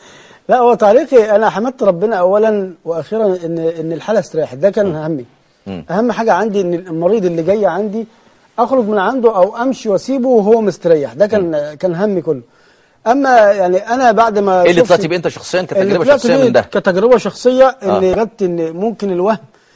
لا هو تعليقي انا حمدت ربنا اولا واخيرا ان ان الحاله استريحت ده كان همي مم. اهم حاجه عندي ان المريض اللي جاي عندي اخرج من عنده او امشي واسيبه وهو مستريح ده كان كان همي كله اما يعني انا بعد ما ايه اللي شفت- طلعت بيه انت شخصيا اللي كتجربه طلعت شخصيه بيه من ده كتجربه شخصيه ان آه. وجدت ان ممكن الوهم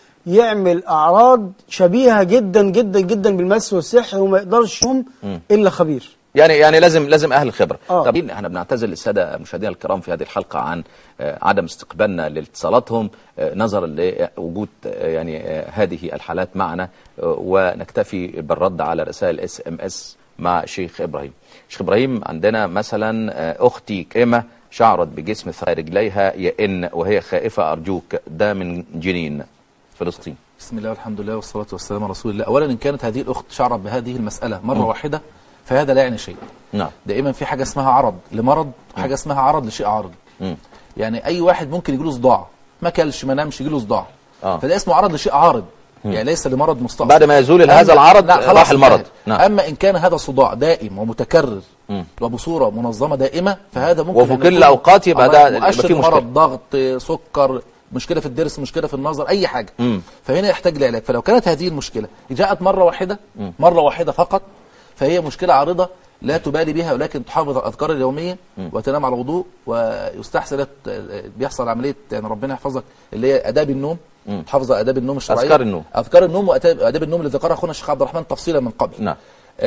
يعمل اعراض شبيهه جدا جدا جدا بالمس والسحر وما يقدرش يهم الا خبير يعني يعني لازم لازم اهل الخبره آه. طب احنا بنعتذر للساده مشاهدينا الكرام في هذه الحلقه عن آه، عدم استقبالنا لاتصالاتهم آه، نظرا لوجود آه، يعني آه، هذه الحالات معنا آه، ونكتفي بالرد على رسائل اس ام اس مع شيخ ابراهيم شيخ ابراهيم عندنا مثلا آه، اختي كريمه شعرت بجسم ثرى رجليها يئن وهي خائفه ارجوك ده من جنين فلسطين بسم الله والحمد لله والصلاه والسلام على رسول الله اولا ان كانت هذه الاخت شعرت بهذه المساله مره واحده فهذا لا يعني شيء نعم دائما في حاجه اسمها عرض لمرض وحاجه اسمها عرض لشيء عارض مم. يعني اي واحد ممكن يجيله صداع ما كلش ما نامش يجيله صداع آه. فده اسمه عرض لشيء عارض يعني ليس لمرض مستقبل بعد ما يزول هذا العرض راح المرض انتهت. نعم اما ان كان هذا صداع دائم ومتكرر مم. وبصوره منظمه دائمه فهذا ممكن وفي أن كل يكون الأوقات يبقى ده- آه، يبقى مؤشر فيه مشكلة. مرض ضغط سكر مشكله في الضرس مشكله في النظر اي حاجه مم. فهنا يحتاج لعلاج فلو كانت هذه المشكله جاءت مره واحده مره واحده فقط فهي مشكله عارضه لا تبالي بها ولكن تحافظ على الاذكار اليوميه وتنام على الوضوء ويستحسن لت- بيحصل عمليه يعني ربنا يحفظك اللي هي اداب النوم تحافظ على اداب النوم الشرعيه أذكار النوم. اذكار النوم واداب النوم اللي ذكرها اخونا الشيخ عبد الرحمن تفصيلا من قبل نعم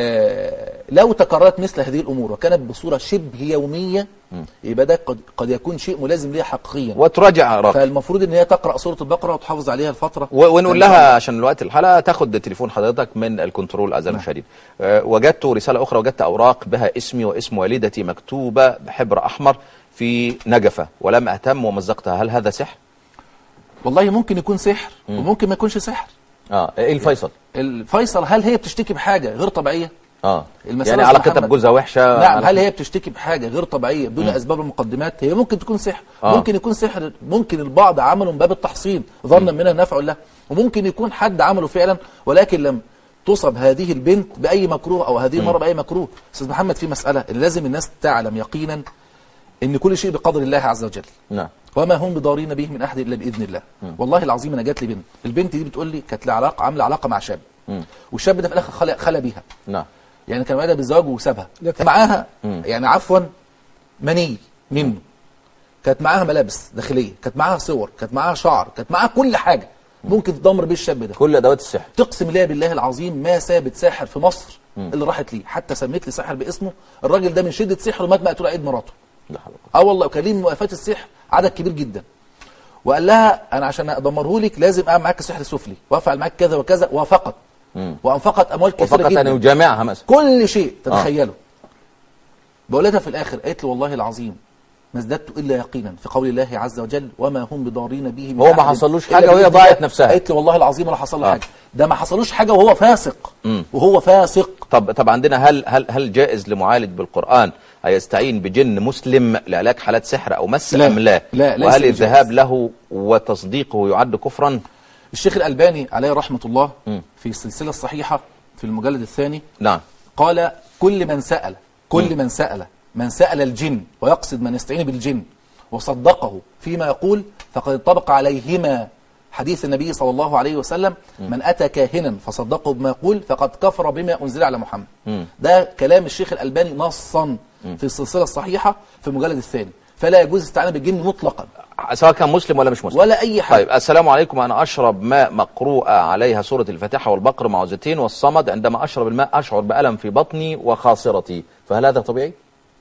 آه، لو تكررت مثل هذه الامور وكانت بصوره شبه يوميه يبقى ده قد, قد يكون شيء ملازم ليها حقيقيا وتراجع راجع فالمفروض ان هي تقرا سوره البقره وتحافظ عليها الفتره و- ونقول لها عشان الوقت الحلقه تاخد تليفون حضرتك من الكنترول اعزائي المشاهدين أه وجدت رساله اخرى وجدت اوراق بها اسمي واسم والدتي مكتوبه بحبر احمر في نجفه ولم اهتم ومزقتها هل هذا سحر؟ والله ممكن يكون سحر وممكن ما يكونش سحر اه ايه الفيصل الفيصل هل هي بتشتكي بحاجه غير طبيعيه اه المسألة يعني يا علاقتها محمد. بجوزها وحشه نعم علاقة- هل هي بتشتكي بحاجه غير طبيعيه بدون اسباب ومقدمات هي ممكن تكون سحر آه. ممكن يكون سحر ممكن البعض عمله من باب التحصين ظنا منها نفع له وممكن يكون حد عمله فعلا ولكن لم تصب هذه البنت باي مكروه او هذه المره باي مكروه استاذ محمد في مساله اللي لازم الناس تعلم يقينا ان كل شيء بقدر الله عز وجل نعم وما هم بضارين به من احد الا باذن الله والله العظيم انا جات لي بنت البنت دي بتقول لي كانت لها علاقه عامله علاقه مع شاب مم. والشاب ده في الاخر خلى خلى بيها نعم يعني كان وعدها بالزواج وسابها ده كان- معاها مم. يعني عفوا مني منه كانت معاها ملابس داخليه كانت معاها صور كانت معاها شعر كانت معاها كل حاجه ممكن تدمر بيه الشاب ده كل ادوات السحر تقسم لله بالله العظيم ما سابت ساحر في مصر اللي راحت ليه حتى سميت لي ساحر باسمه الراجل ده من شده سحره مات مقتول عيد مراته لا حول اه والله وكان ليه من مؤلفات السحر عدد كبير جدا وقال لها انا عشان ادمره لك لازم اعمل معاك السحر السفلي وافعل معاك كذا وكذا وافقت مم. وانفقت اموال كثيره وفقط جدا ان يجامعها مثلا كل شيء تتخيله بقول لها في الاخر قالت له والله العظيم ما ازددت الا يقينا في قول الله عز وجل وما هم بضارين به من هو ما أحد حصلوش إلا حاجة وهي بإذن ضاعت الله. نفسها. قالت له والله العظيم ولا حصل له آه. حاجه ده ما حصلوش حاجه وهو فاسق مم. وهو فاسق طب طب عندنا هل هل هل جائز لمعالج بالقران ان يستعين بجن مسلم لعلاج حالات سحر او مس لا. ام لا؟ لا، ليس وهل بجائز. الذهاب له وتصديقه يعد كفرا؟ الشيخ الالباني عليه رحمه الله مم. في السلسله الصحيحه في المجلد الثاني نعم قال كل من سأل كل من سأل من سأل الجن ويقصد من يستعين بالجن وصدقه فيما يقول فقد انطبق عليهما حديث النبي صلى الله عليه وسلم من أتى كاهنا فصدقه بما يقول فقد كفر بما أنزل على محمد مم. ده كلام الشيخ الألباني نصا في السلسلة الصحيحة في المجلد الثاني فلا يجوز الاستعانة بالجن مطلقا سواء كان مسلم ولا مش مسلم ولا أي حاجة طيب السلام عليكم أنا أشرب ماء مقروءة عليها سورة الفاتحة والبقر معوذتين والصمد عندما أشرب الماء أشعر بألم في بطني وخاصرتي فهل هذا طبيعي؟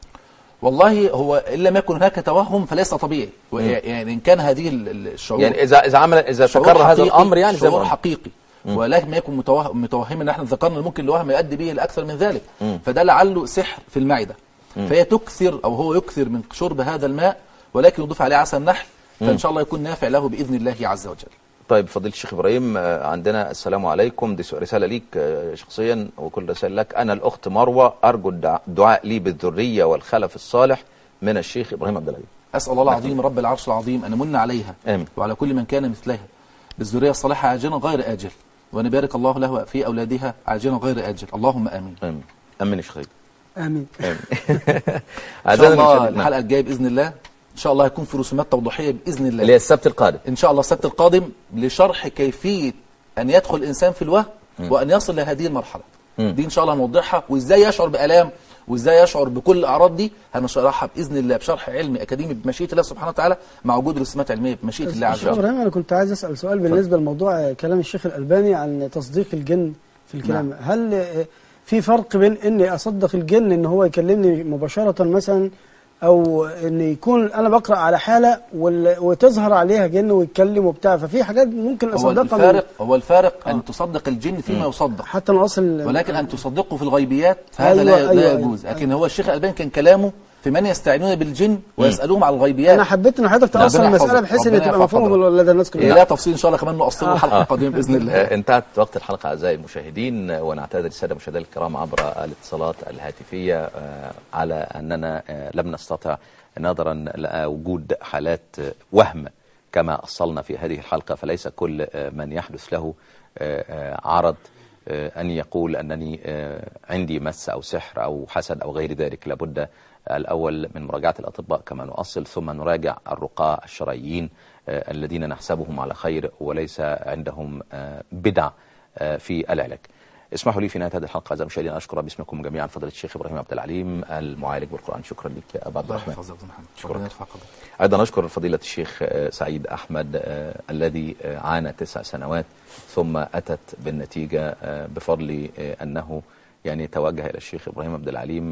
والله هو إن لم يكن هناك توهم فليس طبيعي يعني إن كان هذه ال- ال- الشعور يعني إذا إذا عمل إذا شعور تكرر هذا حقيقي- الأمر يعني زي ما شعور قلنا. حقيقي ولكن ما يكون متوهم متوهما ان احنا ذكرنا ممكن الوهم يؤدي به لاكثر من ذلك مم. فده لعله سحر في المعده فهي تكثر او هو يكثر من شرب هذا الماء ولكن يضيف عليه عسل نحل فان شاء الله يكون نافع له باذن الله عز وجل طيب فضيلة الشيخ إبراهيم آه، عندنا السلام عليكم دي سؤال- رسالة ليك آه، شخصيا وكل رسالة لك أنا الأخت مروة أرجو الدع- الدعاء لي بالذرية والخلف الصالح من الشيخ إبراهيم عبد العزيز اسال الله العظيم رب العرش العظيم ان يمن عليها آمين. وعلى كل من كان مثلها بالذريه الصالحه عاجلا غير اجل وان يبارك الله له في اولادها عاجلا غير اجل اللهم امين آمين أمين يا شيخ إبراهيم. امين آمين ان شاء أعزائنا الله المشاهدين، نعم. الحلقه الجايه باذن الله ان شاء الله هيكون في رسومات توضيحيه باذن الله اللي هي السبت القادم ان شاء الله السبت القادم لشرح كيفيه ان يدخل الانسان في الوهم وان يصل لهذه المرحله مم. دي ان شاء الله هنوضحها وازاي يشعر بالام وازاي يشعر بكل الاعراض دي هنشرحها باذن الله بشرح علمي اكاديمي بمشيئه الله سبحانه وتعالى مع وجود رسومات علميه بمشيئه الله عز شيخ وجل ابراهيم انا كنت عايز اسال سؤال بالنسبه لموضوع كلام الشيخ الالباني عن تصديق الجن في الكلام نعم. هل آه، في فرق بين اني اصدق الجن ان هو يكلمني مباشره مثلا او ان يكون انا بقرا على حاله وال- وتظهر عليها جن ويتكلم وبتاع ففي حاجات ممكن هو اصدقها من- الفارق هو الفارق ان تصدق الجن فيما يصدق حتى نوصل ولكن ان تصدقه في الغيبيات فهذا أيوة، لا, أيوة، لا أيوة. يجوز لكن هو الشيخ الالباني كان كلامه في من يستعينون بالجن ويسالوهم على الغيبيات انا حبيت ان حضرتك ربنا تاصل المساله يحفظك. بحيث ان ربنا تبقى يحفظك. مفهومه لدى الناس إيه كلها لا تفصيل ان شاء الله كمان نؤصله الحلقه آه. القادمه باذن الله آه، انتهت وقت الحلقة أعزائي المشاهدين آه، ونعتذر السادة المشاهدين الكرام عبر الاتصالات الهاتفية آه، على أننا آه، لم نستطع نظرا لوجود حالات آه، وهم كما أصلنا في هذه الحلقة فليس كل آه، من يحدث له آه، آه، عرض آه، أن يقول أنني آه، عندي مس أو سحر أو حسد أو غير ذلك لابد الأول من مراجعة الأطباء كما نؤصل ثم نراجع الرقاة الشرعيين آه، الذين نحسبهم على خير وليس عندهم آه، بدع آه، في العلاج اسمحوا لي في نهاية هذه الحلقة أعزائي المشاهدين أشكر باسمكم جميعا فضيلة الشيخ إبراهيم عبد العليم المعالج بالقرآن شكرا لك يا أبا عبد الله الرحمن يحفظك يا أستاذ محمد شكرا. ربنا يرفع قدرك أيضا نشكر فضيلة الشيخ آه، سعيد أحمد آه، الذي آه، عانى تسع سنوات ثم أتت بالنتيجة آه، بفضل آه، أنه يعني توجه إلى الشيخ إبراهيم عبد العليم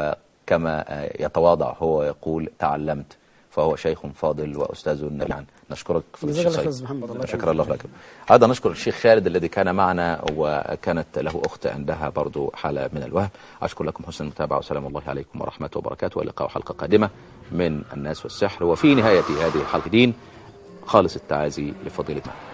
وكما آه، يتواضع هو ويقول تعلمت فهو شيخ فاضل وأستاذ نبيعا نشكرك فضيلة جزاك الشيخ الله خير سعيد أستاذ محمد الله شكرا الله لك أيضا نشكر الشيخ خالد الذي كان معنا وكانت له أخت عندها برضو حالة من الوهم أشكر لكم حسن المتابعة وسلام الله عليكم ورحمة وبركاته ولقاء حلقة قادمة من الناس والسحر وفي نهاية هذه الحلقة دين خالص التعازي لفضيلتنا